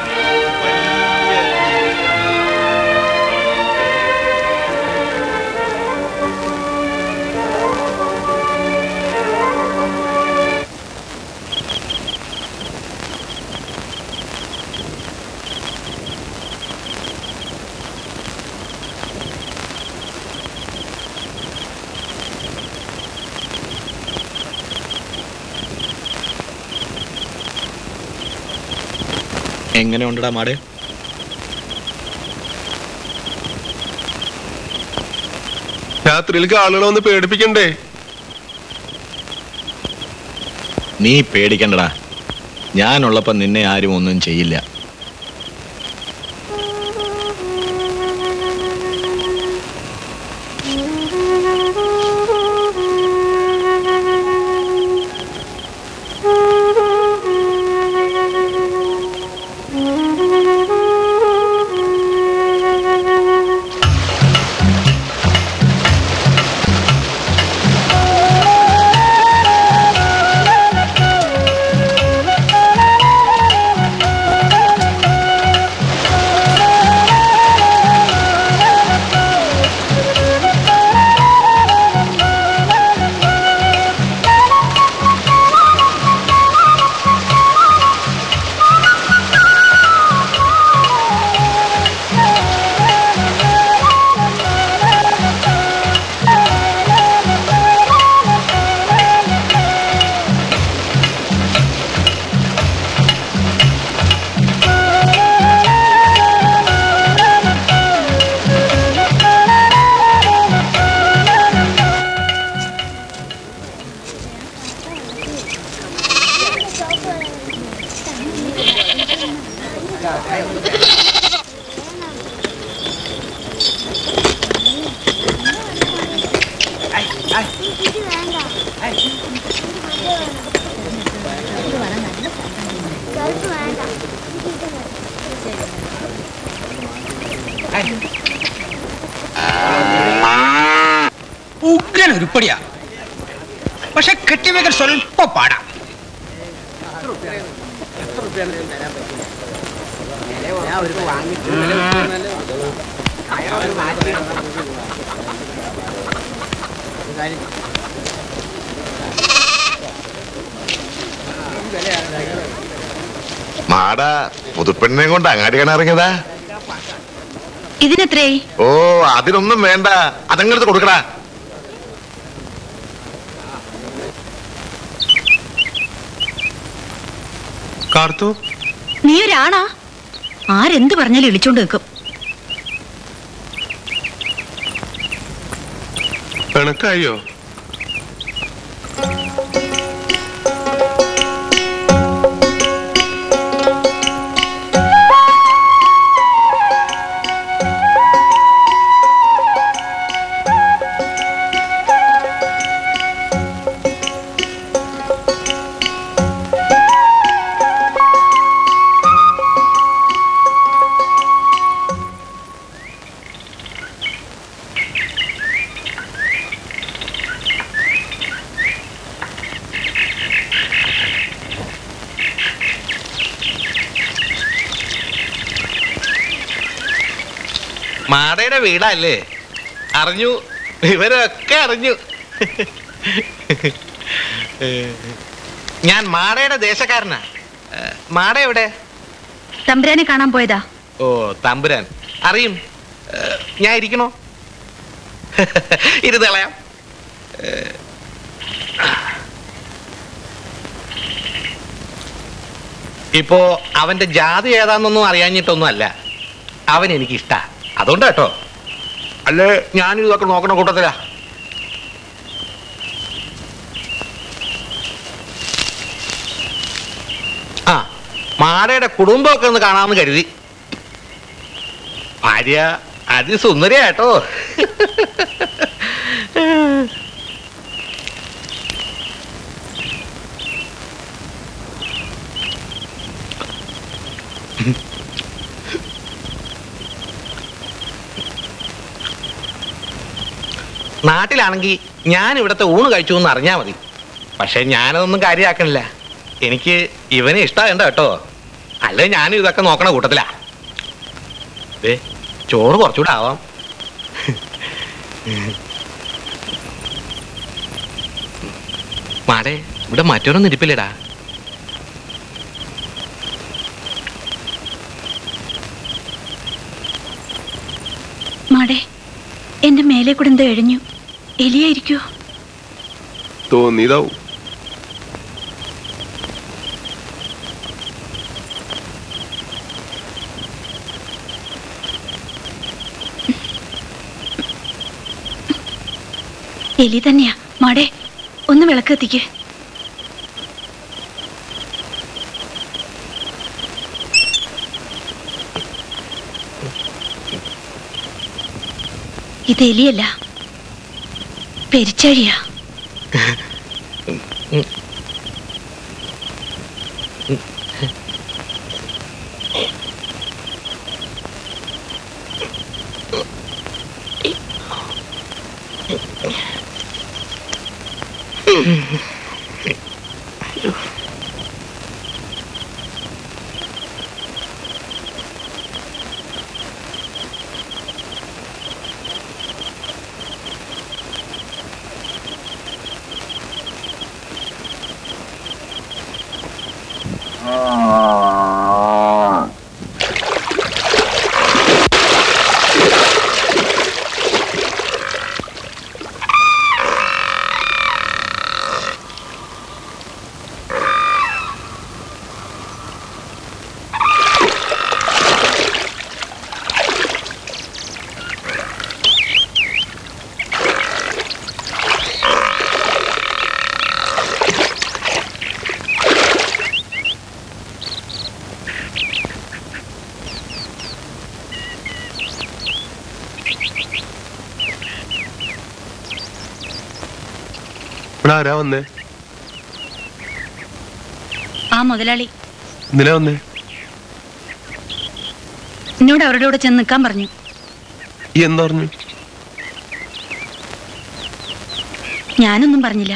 എങ്ങനെ ഉണ്ടടാ മാടെ രാത്രിയിലേക്ക് ആളുകളെ ഒന്ന് പേടിപ്പിക്കണ്ടേ നീ പേടിക്കണ്ടടാ ഞാനുള്ളപ്പോ നിന്നെ ആരും ഒന്നും ചെയ്യില്ല ആ ഉഗ്രൻ ഉരുപ്പടിയാ പക്ഷെ കെട്ടിവെക്കൽ സ്വല്പ പാടാ മാട പുതുപ്പെണ്ണിനെ കൊണ്ട് അങ്ങാടി കാണാൻ ഇറങ്ങിയതാ ഇതിനെത്രേ ഓ അതിനൊന്നും വേണ്ട അതങ്ങടുത്ത് കൊടുക്കടാ കാർത്തു നീ ഒരാണാ ആരെന്ത് പറഞ്ഞാലും ഇളിച്ചോണ്ട് നിൽക്കും പിണക്കായോ മാടയുടെ വീടല്ലേ അറിഞ്ഞു ഇവരൊക്കെ അറിഞ്ഞു ഞാൻ മാടയുടെ ദേശക്കാരനാ ഏ, മാട എവിടെ തമ്പുരാനെ കാണാൻ പോയതാ ഓ തമ്പുരാൻ അറിയും ഏ, ഞാൻ ഇരിക്കണോ ഇരുന്ന് കളയാം ഏ, ഇപ്പോ അവന്റെ ജാതി ഏതാന്നൊന്നും അറിയാഞ്ഞിട്ടൊന്നും അല്ല അവൻ എനിക്ക് ഇഷ്ടാ അതുകൊണ്ട് കേട്ടോ അല്ലേ ഞാൻ ഇതൊക്കെ നോക്കണ കൂട്ടത്തിലാ ആ മാടയുടെ കുടുംബമൊക്കെ ഒന്ന് കാണാമെന്ന് കരുതി ഭാര്യ അതിസുന്ദരിയാ കേട്ടോ നാട്ടിലാണെങ്കിൽ ഞാൻ ഇവിടുത്തെ ഊണ് കഴിച്ചു എന്ന് അറിഞ്ഞാൽ മതി പക്ഷെ ഞാനതൊന്നും കാര്യമാക്കണില്ല എനിക്ക് ഇവനെ ഇഷ്ടമാകണ്ട കേട്ടോ അല്ലെ ഞാനും ഇതൊക്കെ നോക്കണ കൂട്ടത്തിലാ ദേ ചോറ് കുറച്ചുകൂടെ ആവാം മാടേ ഇവിടെ മറ്റൊരൊന്നും ഇരിപ്പില്ലടാ മാടേ എന്റെ മേലെ കൂടെ എന്തോ എഴഞ്ഞു എലിയായിരിക്കോ തോന്നിയതാവും എലി തന്നെയാ മാടേ ഒന്ന് വിളക്ക് കത്തിക്ക് ഇത് എലിയല്ല പെരിച്ചഴിയാ ഇവിടെ ആരാ വന്നേ ആ മുതലാളി എന്തിനാ വന്നേ എന്നോട് അവരുടെ കൂടെ ചെന്ന് നിൽക്കാൻ പറഞ്ഞു ഈ എന്താ പറഞ്ഞു ഞാനൊന്നും പറഞ്ഞില്ല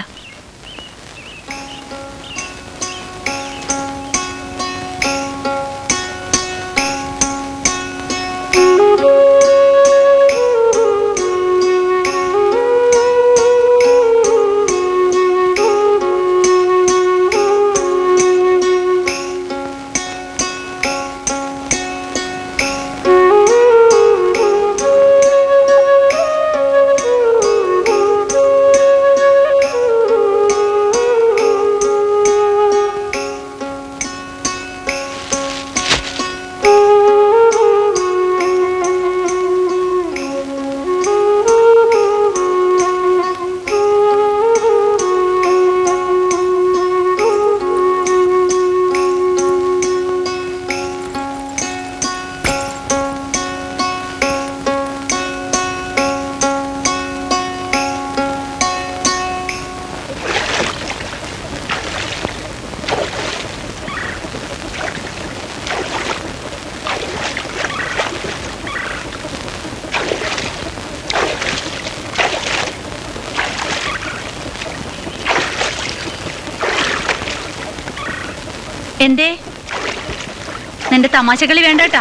എന്തേ നിന്റെ തമാശകളി വേണ്ടട്ടാ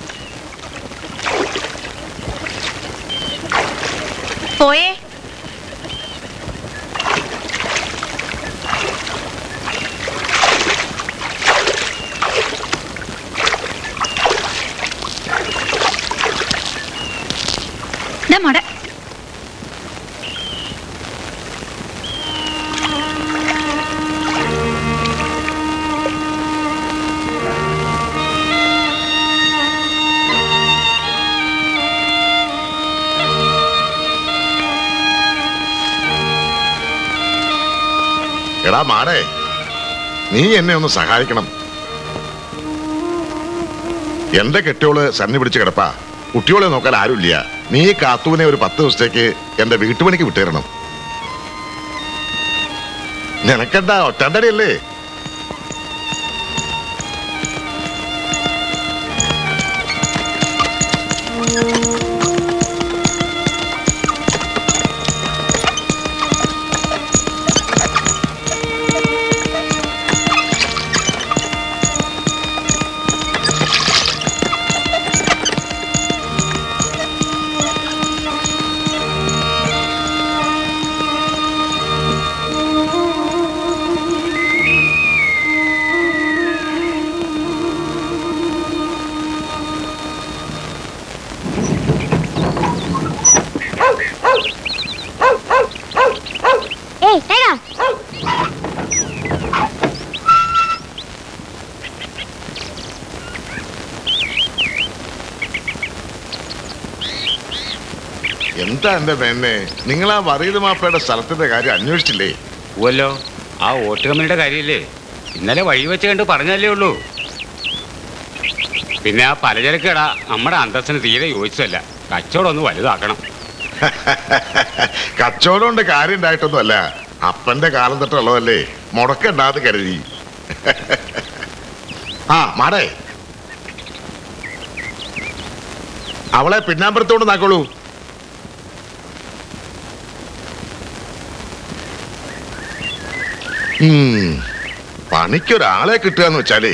പോയേ ദാ മട എടാ മാടേ നീ എന്നെ ഒന്ന് സഹായിക്കണം എന്റെ കെട്ടിയോള് സണ്ണി പിടിച്ച് കിടപ്പാ കുട്ടിയോളെ നോക്കാൻ ആരുമില്ല നീ കാത്തുവിനെ ഒരു പത്ത് ദിവസത്തേക്ക് എന്റെ വീട്ടുപണിക്ക് വിട്ടുതരണം നിനക്കെന്താ ഒറ്റണ്ടടിയല്ലേ ഏയ് ടൈഗർ എന്താ എന്റെ മേന്നെ നിങ്ങൾ ആ വറീത് മാപ്പയുടെ സ്ഥലത്തിന്റെ കാര്യം അന്വേഷിച്ചില്ലേ പോവല്ലോ ആ വോട്ട് കമ്പനിയുടെ കാര്യമില്ലേ ഇന്നലെ വഴി വെച്ച് കണ്ട് പറഞ്ഞല്ലേ ഉള്ളൂ പിന്നെ ആ പലചരക്ക് കട നമ്മുടെ അന്തസ്സിന് തീരെ യോജിച്ചല്ല കച്ചവടം ഒന്ന് വലുതാക്കണം കച്ചവടം കൊണ്ട് കാര്യം ഉണ്ടായിട്ടൊന്നുമല്ല അപ്പന്റെ കാലം തൊട്ടുള്ളതല്ലേ മുടക്കണ്ടാന്ന് കരുതി ആ മാടേ അവളെ പിന്നാമ്പുറത്തോണ്ട് നാക്കോളൂ ഉം, പണിക്കൊരാളെ കിട്ടുക എന്ന് വെച്ചാലേ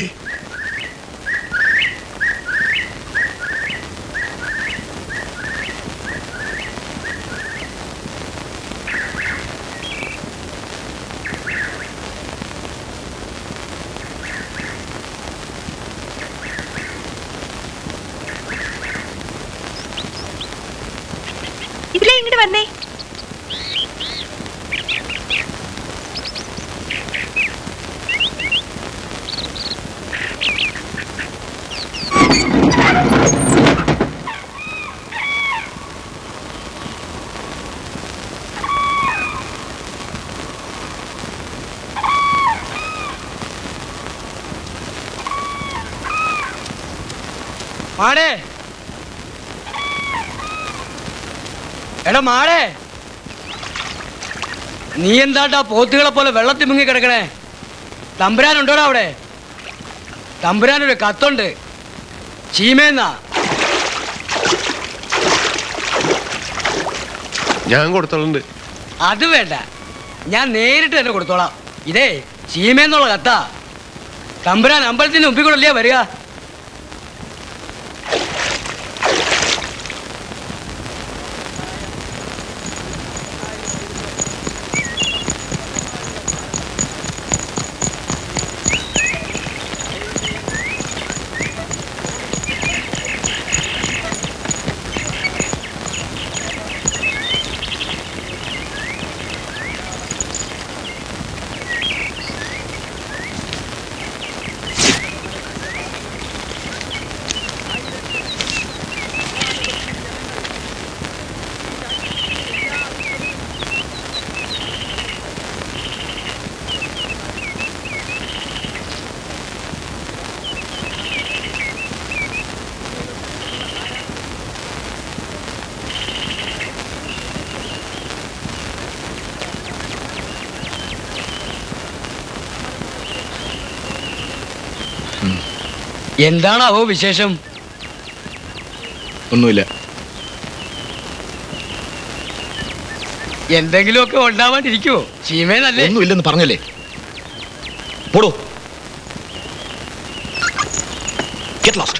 ഇതിലേ ഇങ്ങോട്ട് വന്നേ മാടേ എടാ മാടേ നീ എന്താട്ടാ പോത്തുകളെ പോലെ വെള്ളത്തിൽ മുങ്ങി കിടക്കണേ തമ്പുരാനുണ്ടോടാ അവിടെ തമ്പുരാനൊരു കത്തുണ്ട് ചീമേന്നാ ഞാൻ കൊടുത്തോളുണ്ട് അത് വേണ്ട ഞാൻ നേരിട്ട് തന്നെ കൊടുത്തോളാം ഇതേ ചീമേന്നുള്ള കത്താ തമ്പുരാൻ അമ്പലത്തിന് മുമ്പിൽ കൂടെ അല്ലേ വരിക എന്താണാവോ വിശേഷം ഒന്നുമില്ല എന്തെങ്കിലുമൊക്കെ ഉണ്ടാവാണ്ടിരിക്കുവോ ചീമേനല്ലേ ഒന്നുമില്ലെന്ന് പറഞ്ഞല്ലേ പോടോ ഗെറ്റ് ലോസ്റ്റ്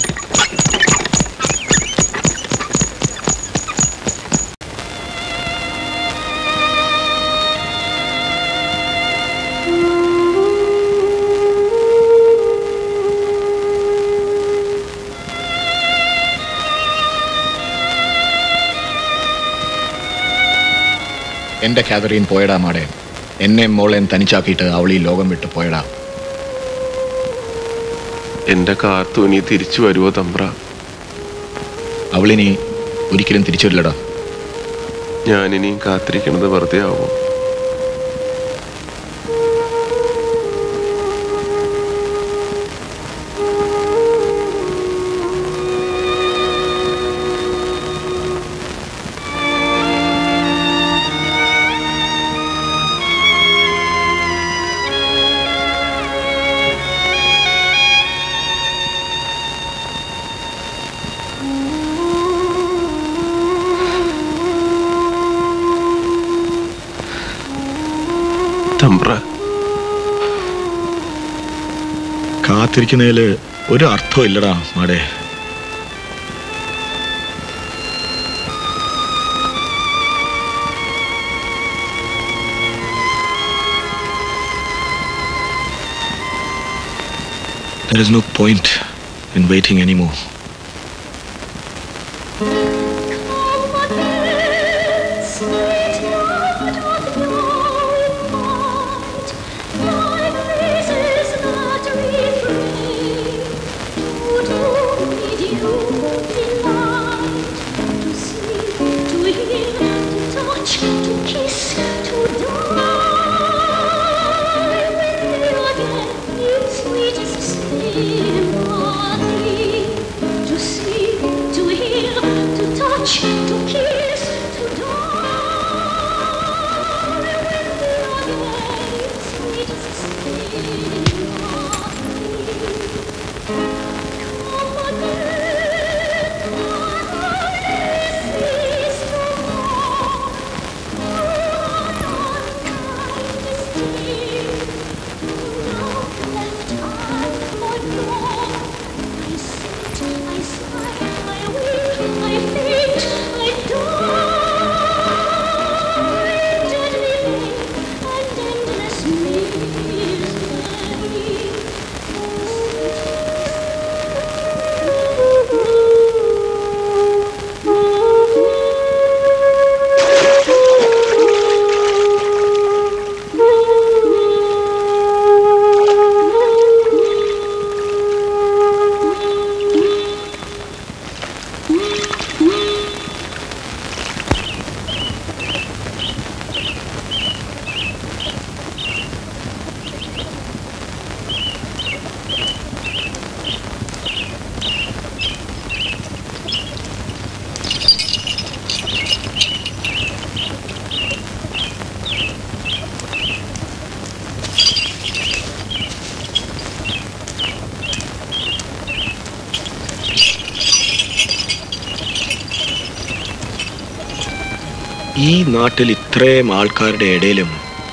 എന്റെ കാതറീൻ പോയടാ മാടെ എന്നെ മോളെയും തനിച്ചാക്കിയിട്ട് അവൾ ഈ ലോകം വിട്ട് പോയടാ എന്റെ കാത്തു ഇനി തിരിച്ചു വരുമോ തമ്പ്ര അവളിനി ഒരിക്കലും തിരിച്ചു വരില്ലടാ ഞാനിനിയും കാത്തിരിക്കണത് വെറുതെ ആവോ തമ്പ്ര കാത്തിരിക്കുന്നതിൽ ഒരു അർത്ഥവും ഇല്ലടാ മാടെ There is no point in waiting anymore. To kiss, to die. ഈ നാട്ടിൽ ഇത്രയും ആൾക്കാരുടെ ഇടയിലും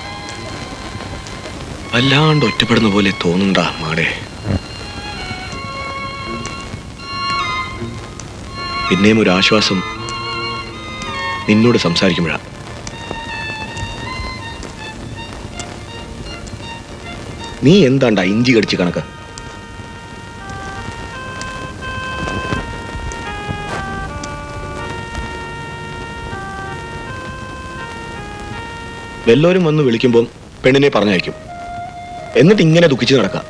വല്ലാണ്ട് ഒറ്റപ്പെടുന്ന പോലെ തോന്നുന്നുണ്ട മാടെ പിന്നെയും ഒരു ആശ്വാസം നിന്നോട് സംസാരിക്കുമ്പോഴാ നീ എന്താണ്ടാ ഇഞ്ചി കടിച്ച് കണക്ക് വല്ലോരും വന്ന് വിളിക്കുമ്പോൾ പെണ്ണിനെ പറഞ്ഞയക്കും എന്നിട്ട് ഇങ്ങനെ ദുഃഖിച്ച് നടക്കാം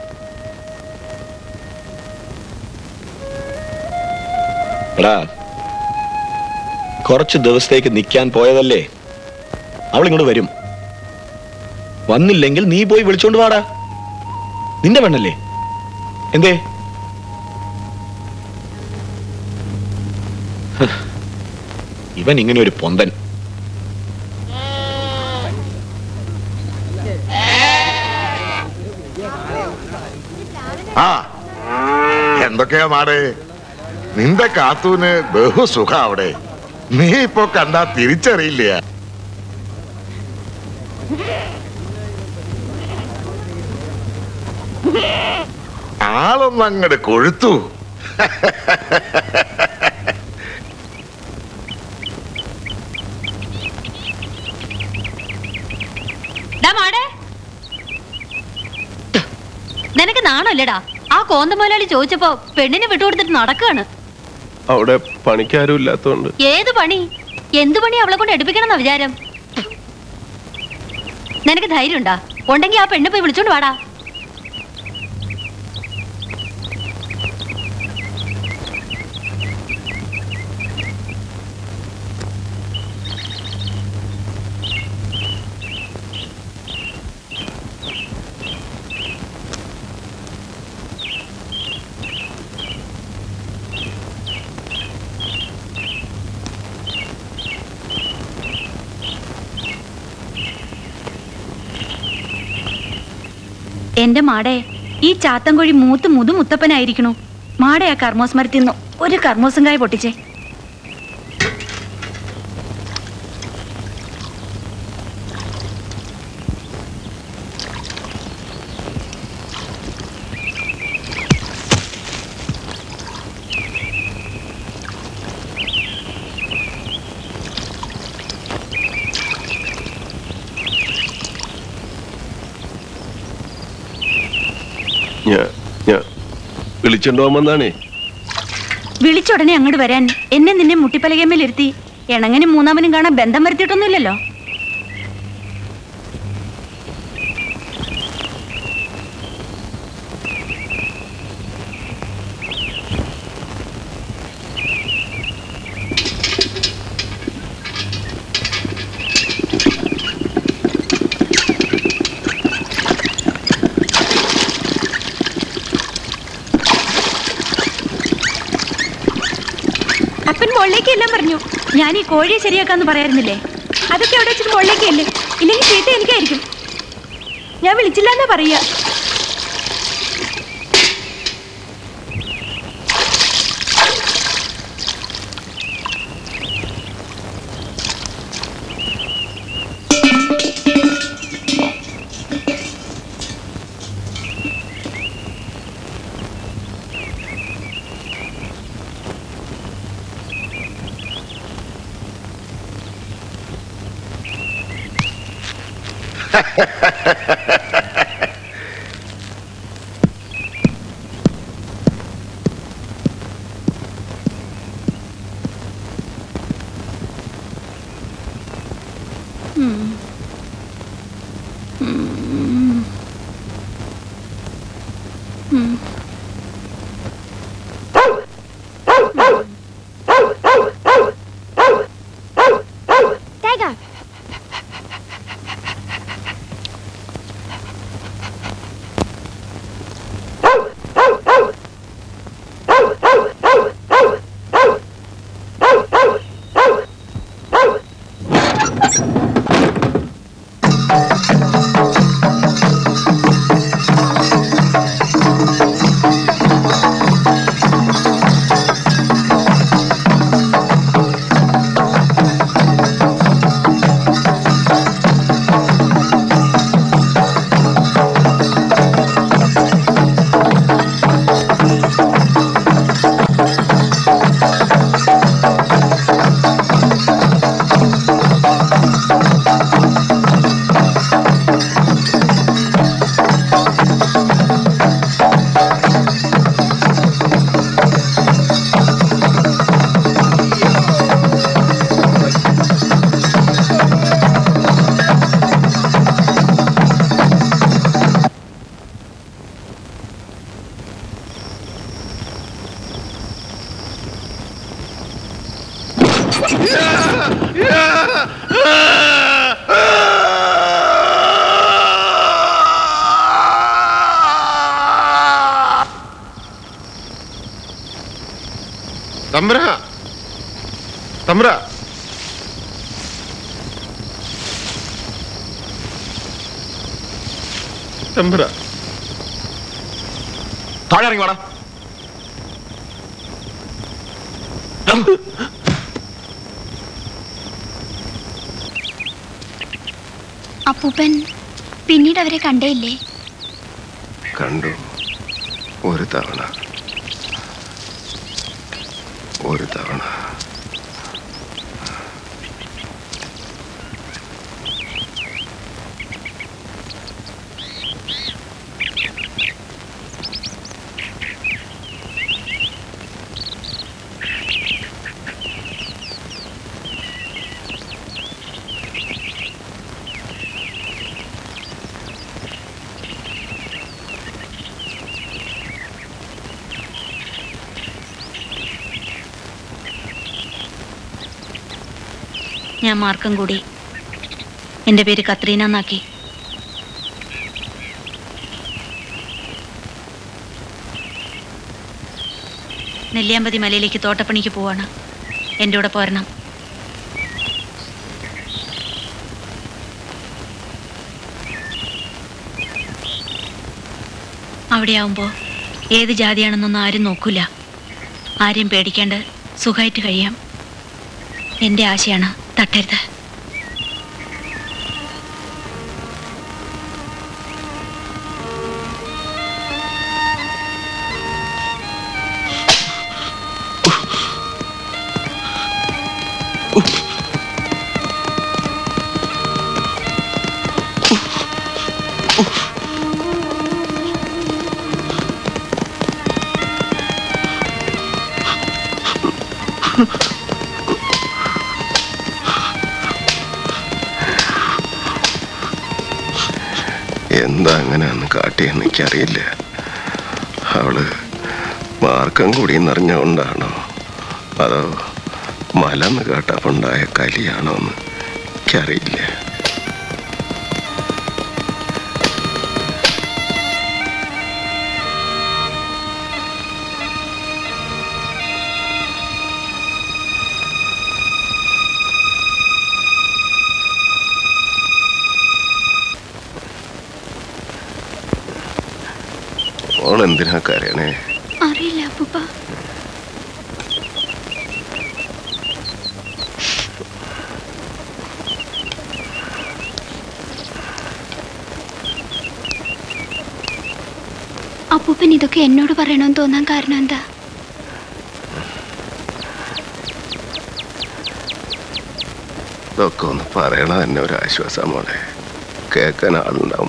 എടാ കുറച്ച് ദിവസത്തേക്ക് നിൽക്കാൻ പോയതല്ലേ അവൾ ഇങ്ങോട്ട് വരും വന്നില്ലെങ്കിൽ നീ പോയി വിളിച്ചോണ്ട് വാടാ നിന്റെ പെണ്ണല്ലേ എന്തേ ഹ്. ഇവൻ ഇങ്ങനെ ഒരു പൊന്തൻ ആ എന്തൊക്കെയാ മാടേ നിന്റെ കാത്തൂന് ബഹുസുഖ അവിടെ നീ ഇപ്പൊ കണ്ടാ തിരിച്ചറിയില്ല ആളൊന്നും അങ്ങട് കൊഴുത്തു ഡാ മാടേ നിനക്ക് നാണല്ലേടാ ആ കോന്തമോലാളി ചോദിച്ചപ്പോ പെണ്ണിനെ വിട്ടുകൊടുത്തിട്ട് നടക്കാണ് അവിടെ പണിക്കാരും ഇല്ലാത്തോണ്ട് ഏത് പണി എന്ത് പണി അവളെ കൊണ്ട് എടുപ്പിക്കണം വിചാരം നിനക്ക് ധൈര്യം ഉണ്ടാ ഉണ്ടെങ്കി ആ പെണ്ണ് പോയി വിളിച്ചോണ്ട് വാടാ എന്റെ മാടേ ഈ ചാത്തൻകോഴി മൂത്ത് മുതു മുത്തപ്പനായിരിക്കണു മാടേ ആ കർമ്മോസ് മരത്തിന്നു ഒരു കർമ്മോസും കായ പൊട്ടിച്ചേ ഞാൻ ഞാൻ വിളിച്ചോണ്ട് പോകാമെന്നാണേ വിളിച്ചുടനെ അങ്ങോട്ട് വരാൻ എന്നെ നിന്നെ മുട്ടിപ്പലകേമ്മയിലിരുത്തി ഇണങ്ങനും മൂന്നാമനും കാണാൻ ബന്ധം വരുത്തിയിട്ടൊന്നുമില്ലല്ലോ അപ്പൻ മുകളിലേക്ക് എല്ലാം പറഞ്ഞു ഞാൻ ഈ കോഴിയെ ശരിയാക്കാന്ന് പറയായിരുന്നില്ലേ അതൊക്കെ അവിടെ വെച്ചിട്ട് മുകളിലേക്ക് അല്ലേ ഇല്ലെങ്കിൽ ചീത്ത എനിക്കായിരിക്കും ഞാൻ വിളിച്ചില്ല എന്നാ പറയാ Tiger. തമ്പ്ര തമ്പ്ര തമ്പ്ര താഴെ ഇറങ്ങി വേണം അപ്പൂപ്പൻ പിന്നീട് അവരെ കണ്ടേയില്ലേ കണ്ടു ഒരു തവണ ഒരു തവണ ഞാൻ മാർക്കം കൂടി എൻ്റെ പേര് കത്രീന എന്നാക്കി നെല്ലിയാമ്പതി മലയിലേക്ക് തോട്ടപ്പണിക്ക് പോവാണ് എൻ്റെ കൂടെ പോരണം അവിടെയാവുമ്പോൾ ഏത് ജാതിയാണെന്നൊന്നും ആരും നോക്കൂല ആരെയും പേടിക്കാണ്ട് സുഖമായിട്ട് കഴിയാം എൻ്റെ ആശയാണ് തട്ടരുത് എന്താ അങ്ങനെ അന്ന് കാട്ടിയെന്ന് എനിക്കറിയില്ല അവള് മാർക്കം കൂടി നിറഞ്ഞുകൊണ്ടാണോ അതോ മലന്ന് കേട്ടപ്പോണ്ടായ കലിയാണോ എന്ന് എനിക്കറിയില്ല ഓളെന്തിനാ കരയണേ അറിയില്ല അപ്പൂപ്പ അപ്പൂപ്പൻ ഇതൊക്കെ എന്നോട് പറയണമെന്ന് തോന്നാൻ കാരണം എന്താ ഇതൊക്കെ ഒന്ന് പറയണ തന്നെ ഒരു ആശ്വാസം മോളെ കേൾക്കാൻ ആളുണ്ടാവും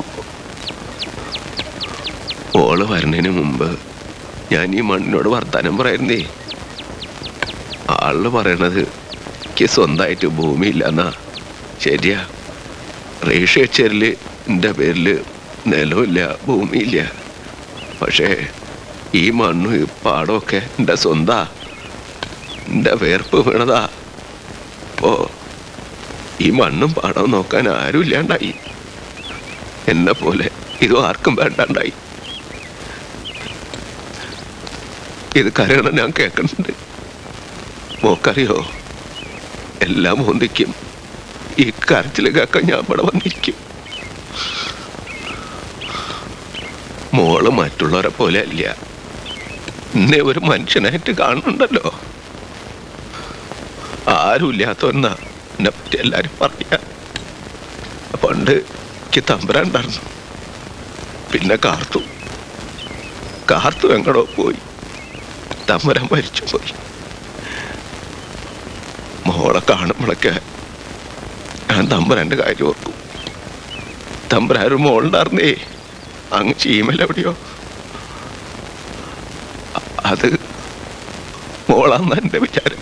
ഓള് വരുന്നതിന് മുമ്പ് ഞാൻ ഈ മണ്ണിനോട് വർത്താനം പറയുന്നേ ആള് പറയണത് എനിക്ക് സ്വന്തമായിട്ട് ഭൂമി ഇല്ലെന്നാ ശരിയാ റേഷ്യ വെച്ചരില് എൻ്റെ പേരിൽ നിലമില്ല ഭൂമിയില്ല പക്ഷേ ഈ മണ്ണും ഈ പാടമൊക്കെ എൻ്റെ സ്വന്താ എൻ്റെ വേർപ്പ് വീണതാ അപ്പോ ഈ മണ്ണും പാടവും നോക്കാൻ ആരും ഇല്ലാണ്ടായി എന്നെ പോലെ ഇത് ആർക്കും വേണ്ടാണ്ടായി ഇത് കരയണം ഞാൻ കേൾക്കുന്നുണ്ട് മോക്കറിയോ എല്ലാം ഒന്നിക്കും ഈ കരച്ചിൽ കേൾക്കാൻ ഞാൻ ഇവിടെ വന്നിരിക്കും മോള് മറ്റുള്ളവരെ പോലെ അല്ല എന്നെ ഒരു മനുഷ്യനായിട്ട് കാണുന്നുണ്ടല്ലോ ആരുമില്ലാത്തവന്നാ എന്നെ പറ്റി എല്ലാരും പറയാ പണ്ട് എനിക്ക് തമ്പുരാൻ ഉണ്ടായിരുന്നു പിന്നെ കാർത്തു കാർത്തു എങ്ങടോ പോയി തമ്പുരാൻ മരിച്ചു പോയി മോളെ കാണുമ്പോഴൊക്കെ ഞാൻ തമ്പുരാന്റെ കാര്യം ഓർക്കും തമ്പുരാൻ ഒരു മോളുണ്ടായിരുന്നേ അങ്ങ് ചീമലെവിടെയോ അ- അത് മോളാന്ന എന്റെ വിചാരം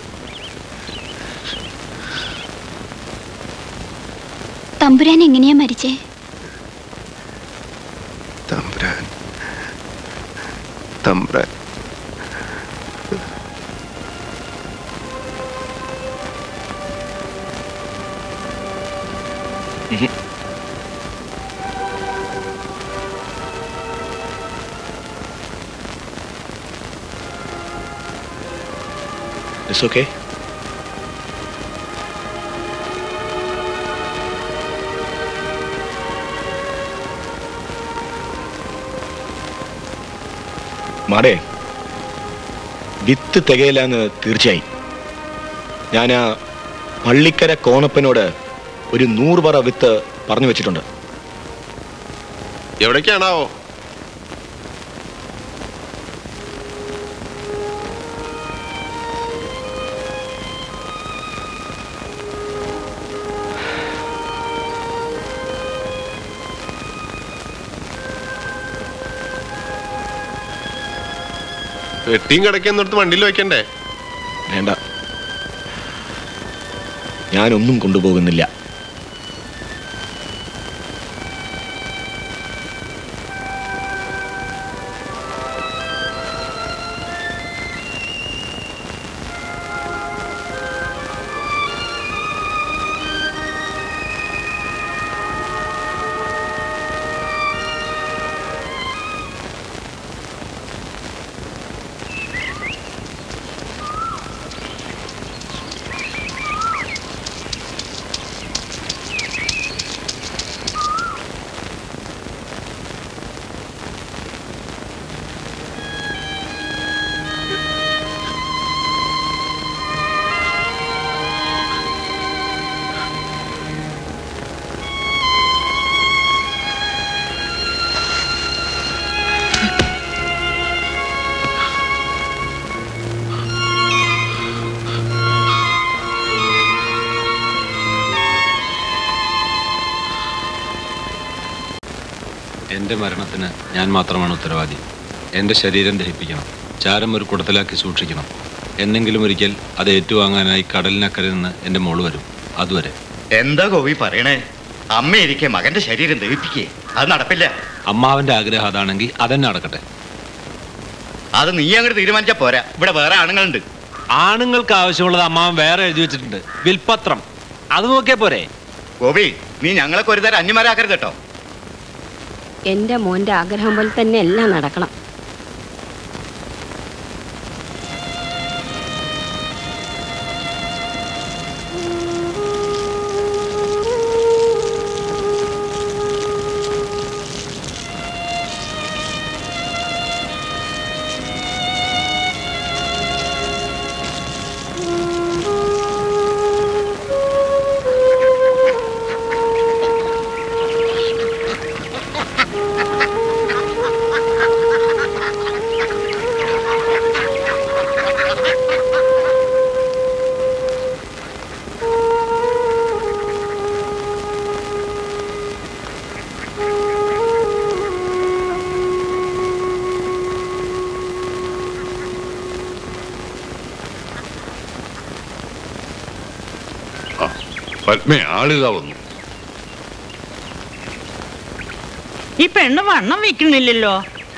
തമ്പുരാൻ എങ്ങനെയാ മരിച്ചേ തമ്പുരാൻ തമ്പുരാൻ ഇറ്റ്സ് ഓക്കെ മാടേ വിത്ത് തികയില്ലെന്ന് തീർച്ചയായി ഞാൻ ആ പള്ളിക്കര കോണപ്പനോട് ഒരു നൂറ് പറ വിത്ത് പറഞ്ഞു വെച്ചിട്ടുണ്ട് എവിടേക്കാണാവോ വെട്ടിയും കിടക്കുന്നിടത്ത് വണ്ടിയിൽ വെക്കണ്ടേ വേണ്ട ഞാനൊന്നും കൊണ്ടുപോകുന്നില്ല എൻ്റെ മരണത്തിന് ഞാൻ മാത്രമാണ് ഉത്തരവാദി എൻ്റെ ശരീരം ദഹിപ്പിക്കണം ചാരം ഒരു കുടത്തിലാക്കി സൂക്ഷിക്കണം എന്നെങ്കിലും ഒരിക്കൽ അത് ഏറ്റുവാങ്ങാനായി കടലിനക്കരെ നിന്ന് എൻ്റെ മോള് വരും അതുവരെ എന്താ ഗോപി പറയണേ അമ്മയിരിക്കെ മകന്റെ ശരീരം ദഹിപ്പിക്കേ അത് നടപ്പില്ല അമ്മാവൻ്റെ ആഗ്രഹം അതാണെങ്കിൽ അതെന്നെ നടക്കട്ടെ അത് നീ അങ്ങോട്ട് തീരുമാനിച്ചാ പോരാ ഇവിടെ വേറെ ആണുങ്ങളുണ്ട് ആണുങ്ങൾക്ക് ആവശ്യമുള്ളത് അമ്മാവൻ വേറെ എഴുതി വെച്ചിട്ടുണ്ട് വിൽപത്രം അത് നോക്കിയാ പോരെ ഗോപി നീ ഞങ്ങളൊക്കെ ഒരു തരം അന്യമാരാക്കരുത് കേട്ടോ എന്റെ മോന്റെ ആഗ്രഹം പോലെ തന്നെ എല്ലാം നടക്കണം പത്മ ആളിതാ വന്നു ഈ പെണ്ണ് വണ്ണം വെക്കണില്ലല്ലോ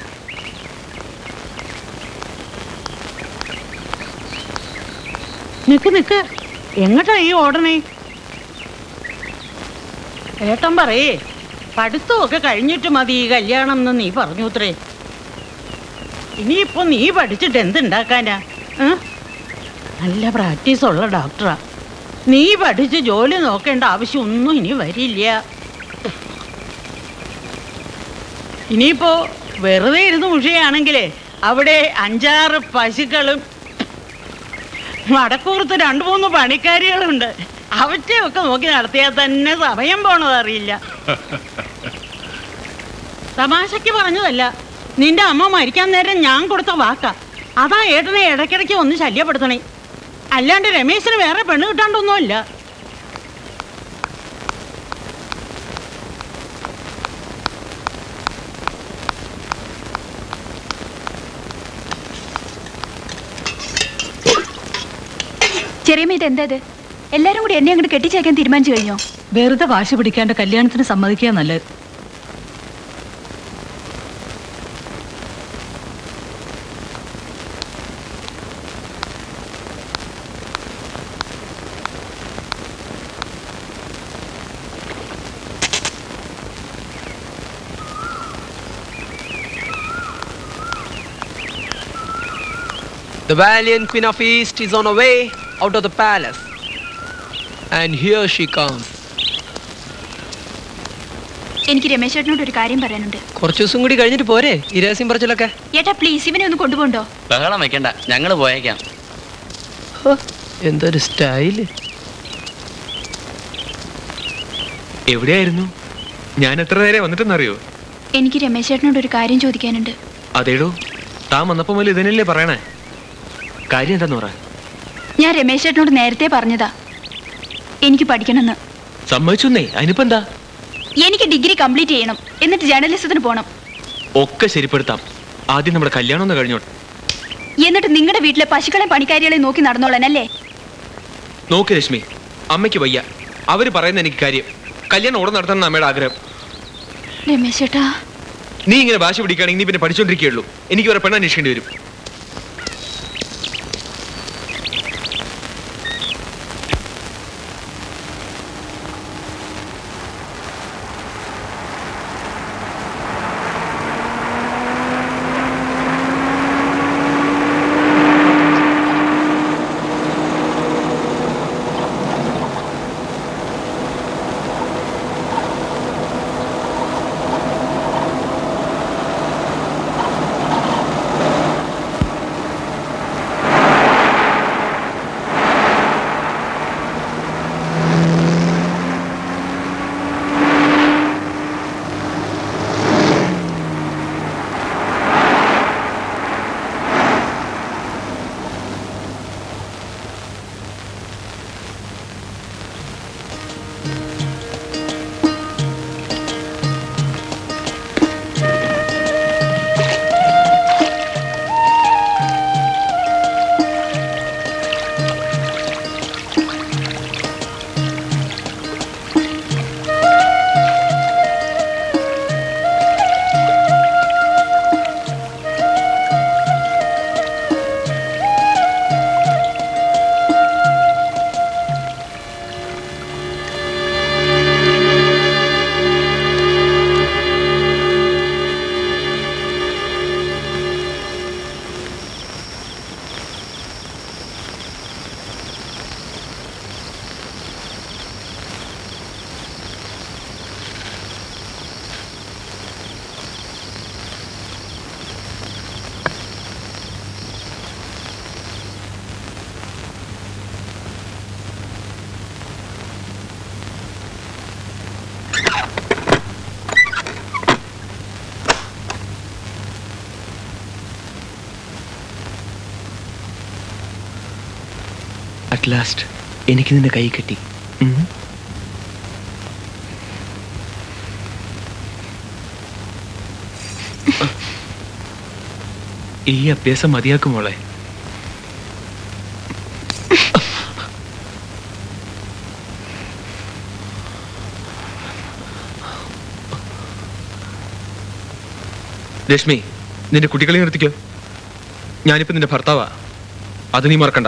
നിക്ക് നിക്ക് എങ്ങട്ടാ ഈ ഓടണേ ഏട്ടൻ പറയേ പഠിത്തമൊക്കെ കഴിഞ്ഞിട്ട് മതി ഈ കല്യാണം എന്ന് നീ പറഞ്ഞു അത്രേ ഇനിയിപ്പോ നീ പഠിച്ചിട്ട് എന്തുണ്ടാക്കാനാ ഏ? നല്ല പ്രാക്ടീസ് ഉള്ള ഡോക്ടറാ നീ പഠിച്ച് ജോലി നോക്കേണ്ട ആവശ്യമൊന്നും ഇനി വരില്ല ഇനിയിപ്പോ വെറുതെ ഇരുന്ന് ഉഷയാണെങ്കിലേ അവിടെ അഞ്ചാറ് പശുക്കളും വടക്കൂർത്ത് രണ്ടു മൂന്ന് പണിക്കാരികളുണ്ട് അവറ്റെയൊക്കെ നോക്കി നടത്തിയാൽ തന്നെ സമയം പോണത് അറിയില്ല തമാശയ്ക്ക് പറഞ്ഞതല്ല നിന്റെ അമ്മ മരിക്കാൻ നേരം ഞാൻ കൊടുത്ത വാക്കാ അതാ ഏട്ടനെ ഇടയ്ക്കിടയ്ക്ക് ഒന്ന് ശല്യപ്പെടുത്തണേ അല്ലാണ്ട് രമേശിന് വേറെ പെണ്ണ് കിട്ടാണ്ടൊന്നുമില്ല ചെറിയമ്മ ഇത് എന്താ ഇത് എല്ലാരും കൂടി എന്നെ അങ്ങോട്ട് കെട്ടിച്ചേക്കാൻ തീരുമാനിച്ചു കഴിഞ്ഞോ വെറുതെ വാശി പിടിക്കാണ്ട് കല്യാണത്തിന് സമ്മതിക്കുക നല്ലത് The valiant Queen of East is on her way out of the palace. And here she comes. എനിക്ക് രമേശ് ചേട്ടനോട് ഒരു കാര്യം പറയാനുണ്ട് കുറച്ച് ദിവസം കൂടി കഴിഞ്ഞിട്ട് പോരെ ഈ രഹസ്യം പറച്ചിലൊക്കെ ഏട്ടാ പ്ലീസ് ഇവനെ ഒന്ന് കൊണ്ടുപോണ്ടോ ബഹളം വെക്കണ്ട ഞങ്ങള് പോയേക്കാം എന്തൊരു സ്റ്റൈല് എവിടെയായിരുന്നു ഞാൻ എത്ര നേരെ വന്നിട്ടെന്നറിയോ എനിക്ക് രമേശ് ചേട്ടനോട് ഒരു കാര്യം ചോദിക്കാനുണ്ട് അതേടോ താൻ വന്നപ്പോ മുതൽ ഇതിനല്ലേ പറയണേ കാര്യം എന്താന്ന് പറ ഞാൻ രമേശ് ചേട്ടനോട് നേരത്തെ പറഞ്ഞതാ എനിക്ക് പഠിക്കണമെന്ന് സമ്മതിച്ചൊന്നേ അതിനിപ്പോ എന്താ എനിക്ക് ഡിഗ്രി കംപ്ലീറ്റ് ചെയ്യണം എന്നിട്ട് ജേർണലിസത്തിന് പോകണം ഒക്കെ ശരിപ്പെടുത്താം ആദ്യം നമ്മുടെ കല്യാണം ഒന്ന് കഴിഞ്ഞോട്ടെ എന്നിട്ട് നിങ്ങളുടെ വീട്ടിലെ പശുക്കളെ പണിക്കാരികളെ നോക്കി നടന്നോളാനല്ലേ നോക്ക് രശ്മി അമ്മയ്ക്ക് വയ്യ അവര് പറയുന്ന എനിക്ക് കാര്യം കല്യാണം ഉടൻ നടത്തണം അമ്മയുടെ ആഗ്രഹം രമേശ് ചേട്ടാ നീ ഇങ്ങനെ ഭാഷ പിടിക്കുകയാണെങ്കിൽ നീ പിന്നെ പഠിച്ചോണ്ടിരിക്കുകയുള്ളൂ എനിക്ക് വേറെ പെണ്ണ് അന്വേഷിക്കേണ്ടി വരും അറ്റ് ലാസ്റ്റ് എനിക്ക് നിന്റെ കൈ കിട്ടി ഉം. ഈ അഭ്യാസം മതിയാക്കും മോളെ രശ്മി നിന്റെ കുട്ടികളെ നിർത്തിക്കോ ഞാനിപ്പോ നിന്റെ ഭർത്താവാ അത് നീ മറക്കണ്ട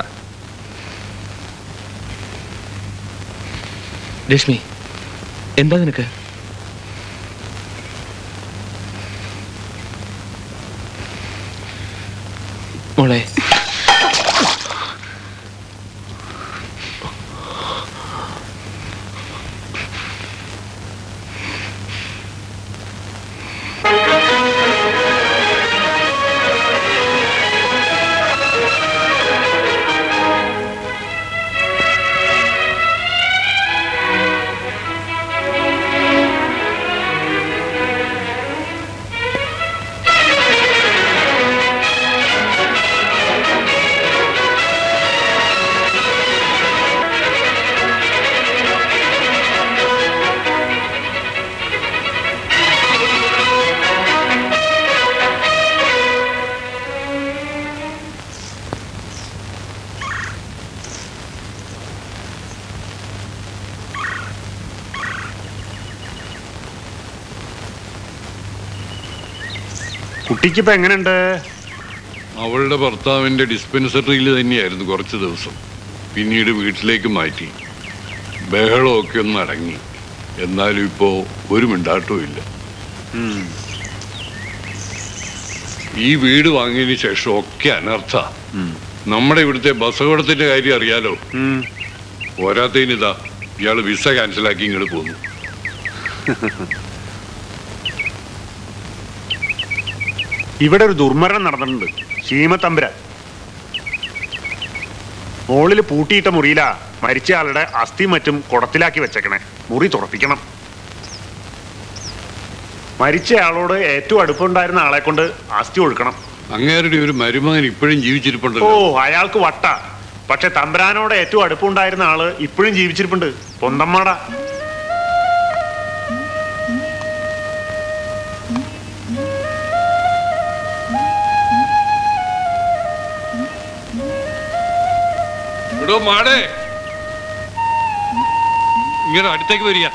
രശ്മി എന്താ നിനക്ക് മോളെ കുട്ടിക്കിപ്പോ എങ്ങനെയുണ്ട് അവളുടെ ഭർത്താവിന്റെ ഡിസ്പെൻസറിയിൽ തന്നെയായിരുന്നു കുറച്ച് ദിവസം പിന്നീട് വീട്ടിലേക്ക് മാറ്റി ബഹളമൊക്കെ ഒന്ന് അടങ്ങി എന്നാലും ഇപ്പോ ഒരു മിണ്ടാട്ടവും ഇല്ല ഈ വീട് വാങ്ങിയതിന് ശേഷം ഒക്കെ അനർത്ഥ നമ്മുടെ ഇവിടുത്തെ ബസ് അപകടത്തിന്റെ കാര്യം അറിയാലോ പോരാത്തതിനിതാ ഇയാള് വിസ ക്യാൻസലാക്കി ഇങ്ങോട്ട് പോന്നു ഇവിടെ ഒരു ദുർമരണം നടന്നിട്ടുണ്ട് ശീമത്തമ്പുരാൻ മോളിൽ പൂട്ടിയിട്ട മുറിയിലാ മരിച്ച ആളുടെ അസ്ഥി മറ്റും കുടത്തിലാക്കി വെച്ചേക്കണേ മുറി തുറപ്പിക്കണം മരിച്ച ആളോട് ഏറ്റവും അടുപ്പമുണ്ടായിരുന്ന ആളെ കൊണ്ട് അസ്ഥി ഒഴുക്കണം അങ്ങേരുടെ ഒരു മരുമകൻ ഇപ്പോഴും ഓ ജീവിച്ചിരിപ്പുണ്ടല്ലോ അയാൾക്ക് വട്ട പക്ഷെ തമ്പുരാനോട് ഏറ്റവും അടുപ്പമുണ്ടായിരുന്ന ആള് ഇപ്പോഴും ജീവിച്ചിരിപ്പുണ്ട് പൊന്തമ്മാട എടോ മാടേ ഇങ്ങനെ അടുത്തേക്ക് വരിക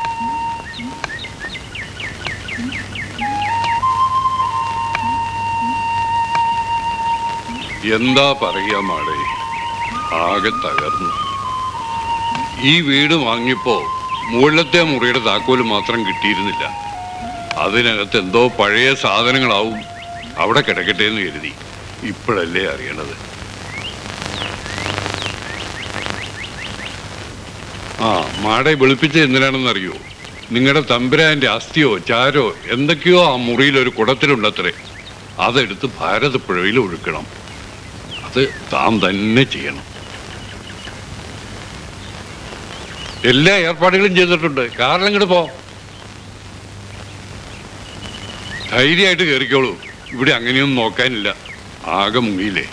എന്താ പറയാ മാടേ ആകെ തകർന്നു ഈ വീട് വാങ്ങിയപ്പോ മുകളിലത്തെ മുറിയുടെ താക്കോല് മാത്രം കിട്ടിയിരുന്നില്ല അതിനകത്ത് എന്തോ പഴയ സാധനങ്ങളാവും അവിടെ കിടക്കട്ടെ എന്ന് കരുതി ഇപ്പോഴല്ലേ അറിയണത് ആ മാടെ വെളുപ്പിച്ചത് എന്തിനാണെന്ന് അറിയോ നിങ്ങളുടെ തമ്പുരാന്റെ അസ്ഥിയോ ചാരോ എന്തൊക്കെയോ ആ മുറിയിൽ ഒരു കുടത്തിലുണ്ടത്രേ അതെടുത്ത് ഭാരതപ്പുഴയിൽ ഒഴുക്കണം അത് താൻ തന്നെ ചെയ്യണം എല്ലാ ഏർപ്പാടുകളും ചെയ്തിട്ടുണ്ട് കാരണം ഇങ്ങോട്ട് പോ ധൈര്യമായിട്ട് കയറിക്കോളൂ ഇവിടെ അങ്ങനെയൊന്നും നോക്കാനില്ല ആകെ മുങ്ങിയില്ലേ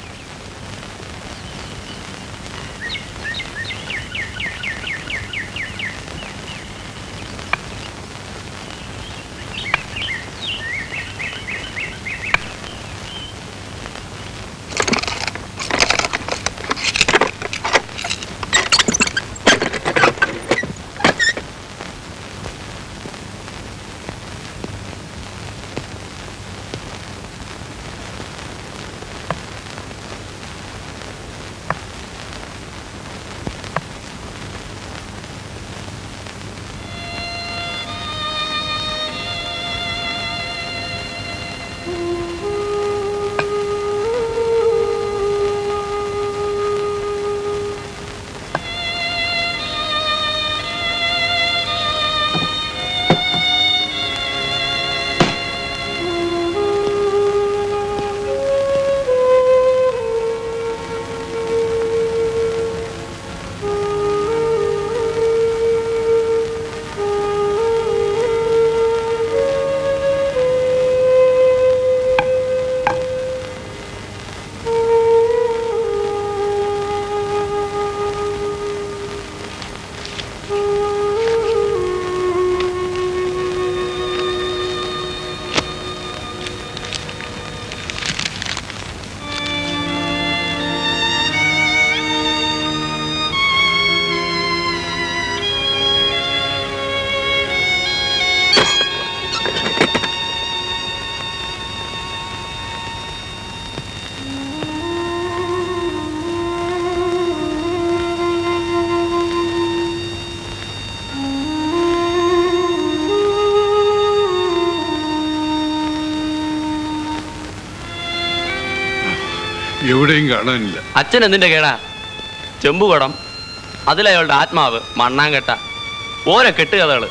എവിടെയും കാണാനില്ല അച്ഛൻ എന്തിന്റെ കേടാ ചെമ്പുകുടം അതിലയാളുടെ ആത്മാവ് മണ്ണാങ്കട്ട ഓരോ കെട്ടുകഥകള്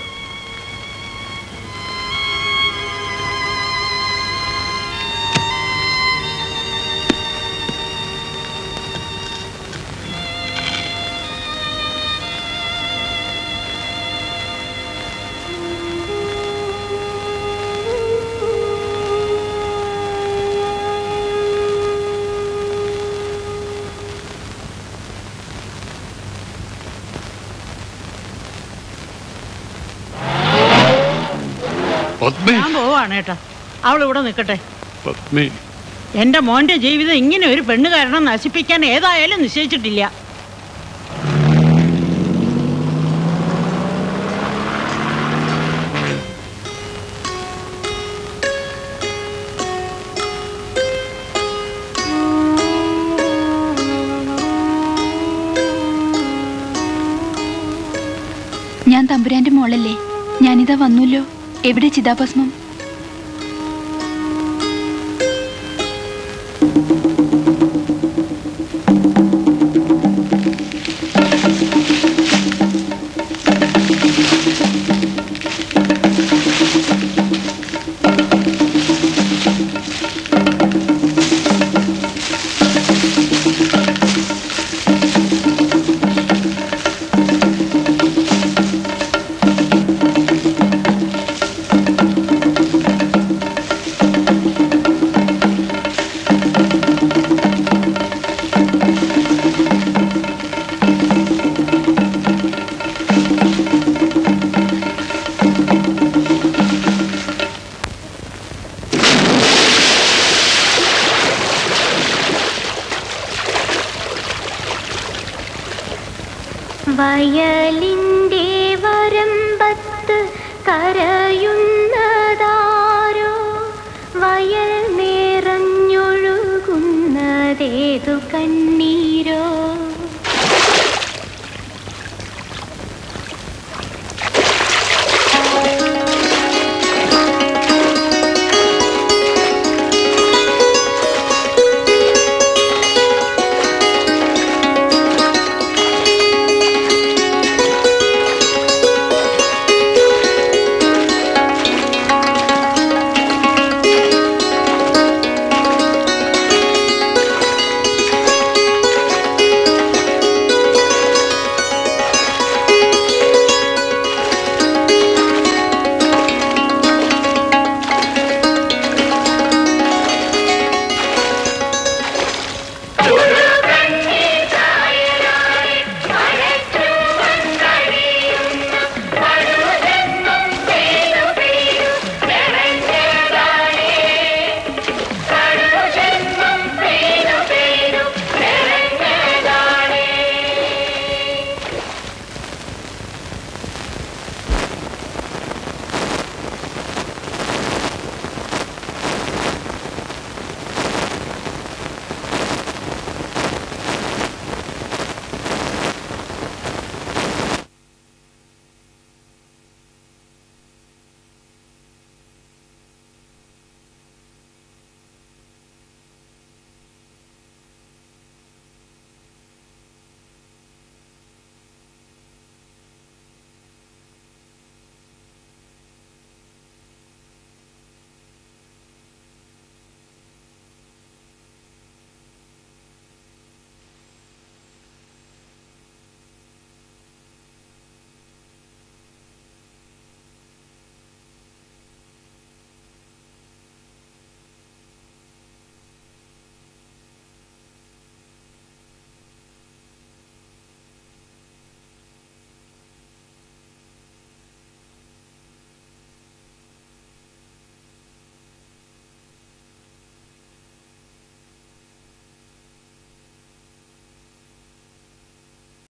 ഞാൻ പോവാണ് ഏട്ടാ അവൾ ഇവിടെ നിൽക്കട്ടെ പത്മേ എന്റെ മോന്റെ ജീവിതം ഇങ്ങനെ ഒരു പെണ്ണ് കാരണം നശിപ്പിക്കാൻ ഏതായാലും നിശ്ചയിച്ചിട്ടില്ല ഞാൻ തമ്പുരാന്റെ മോളല്ലേ ഞാനിതാ വന്നല്ലോ എവിടെ ചിതാഭസ്മം വയലിൻ്റെ വരമ്പത്ത് കരയുന്നതാരോ വയൽ നിറഞ്ഞൊഴുകുന്നതേതു കണ്ണീരോ ും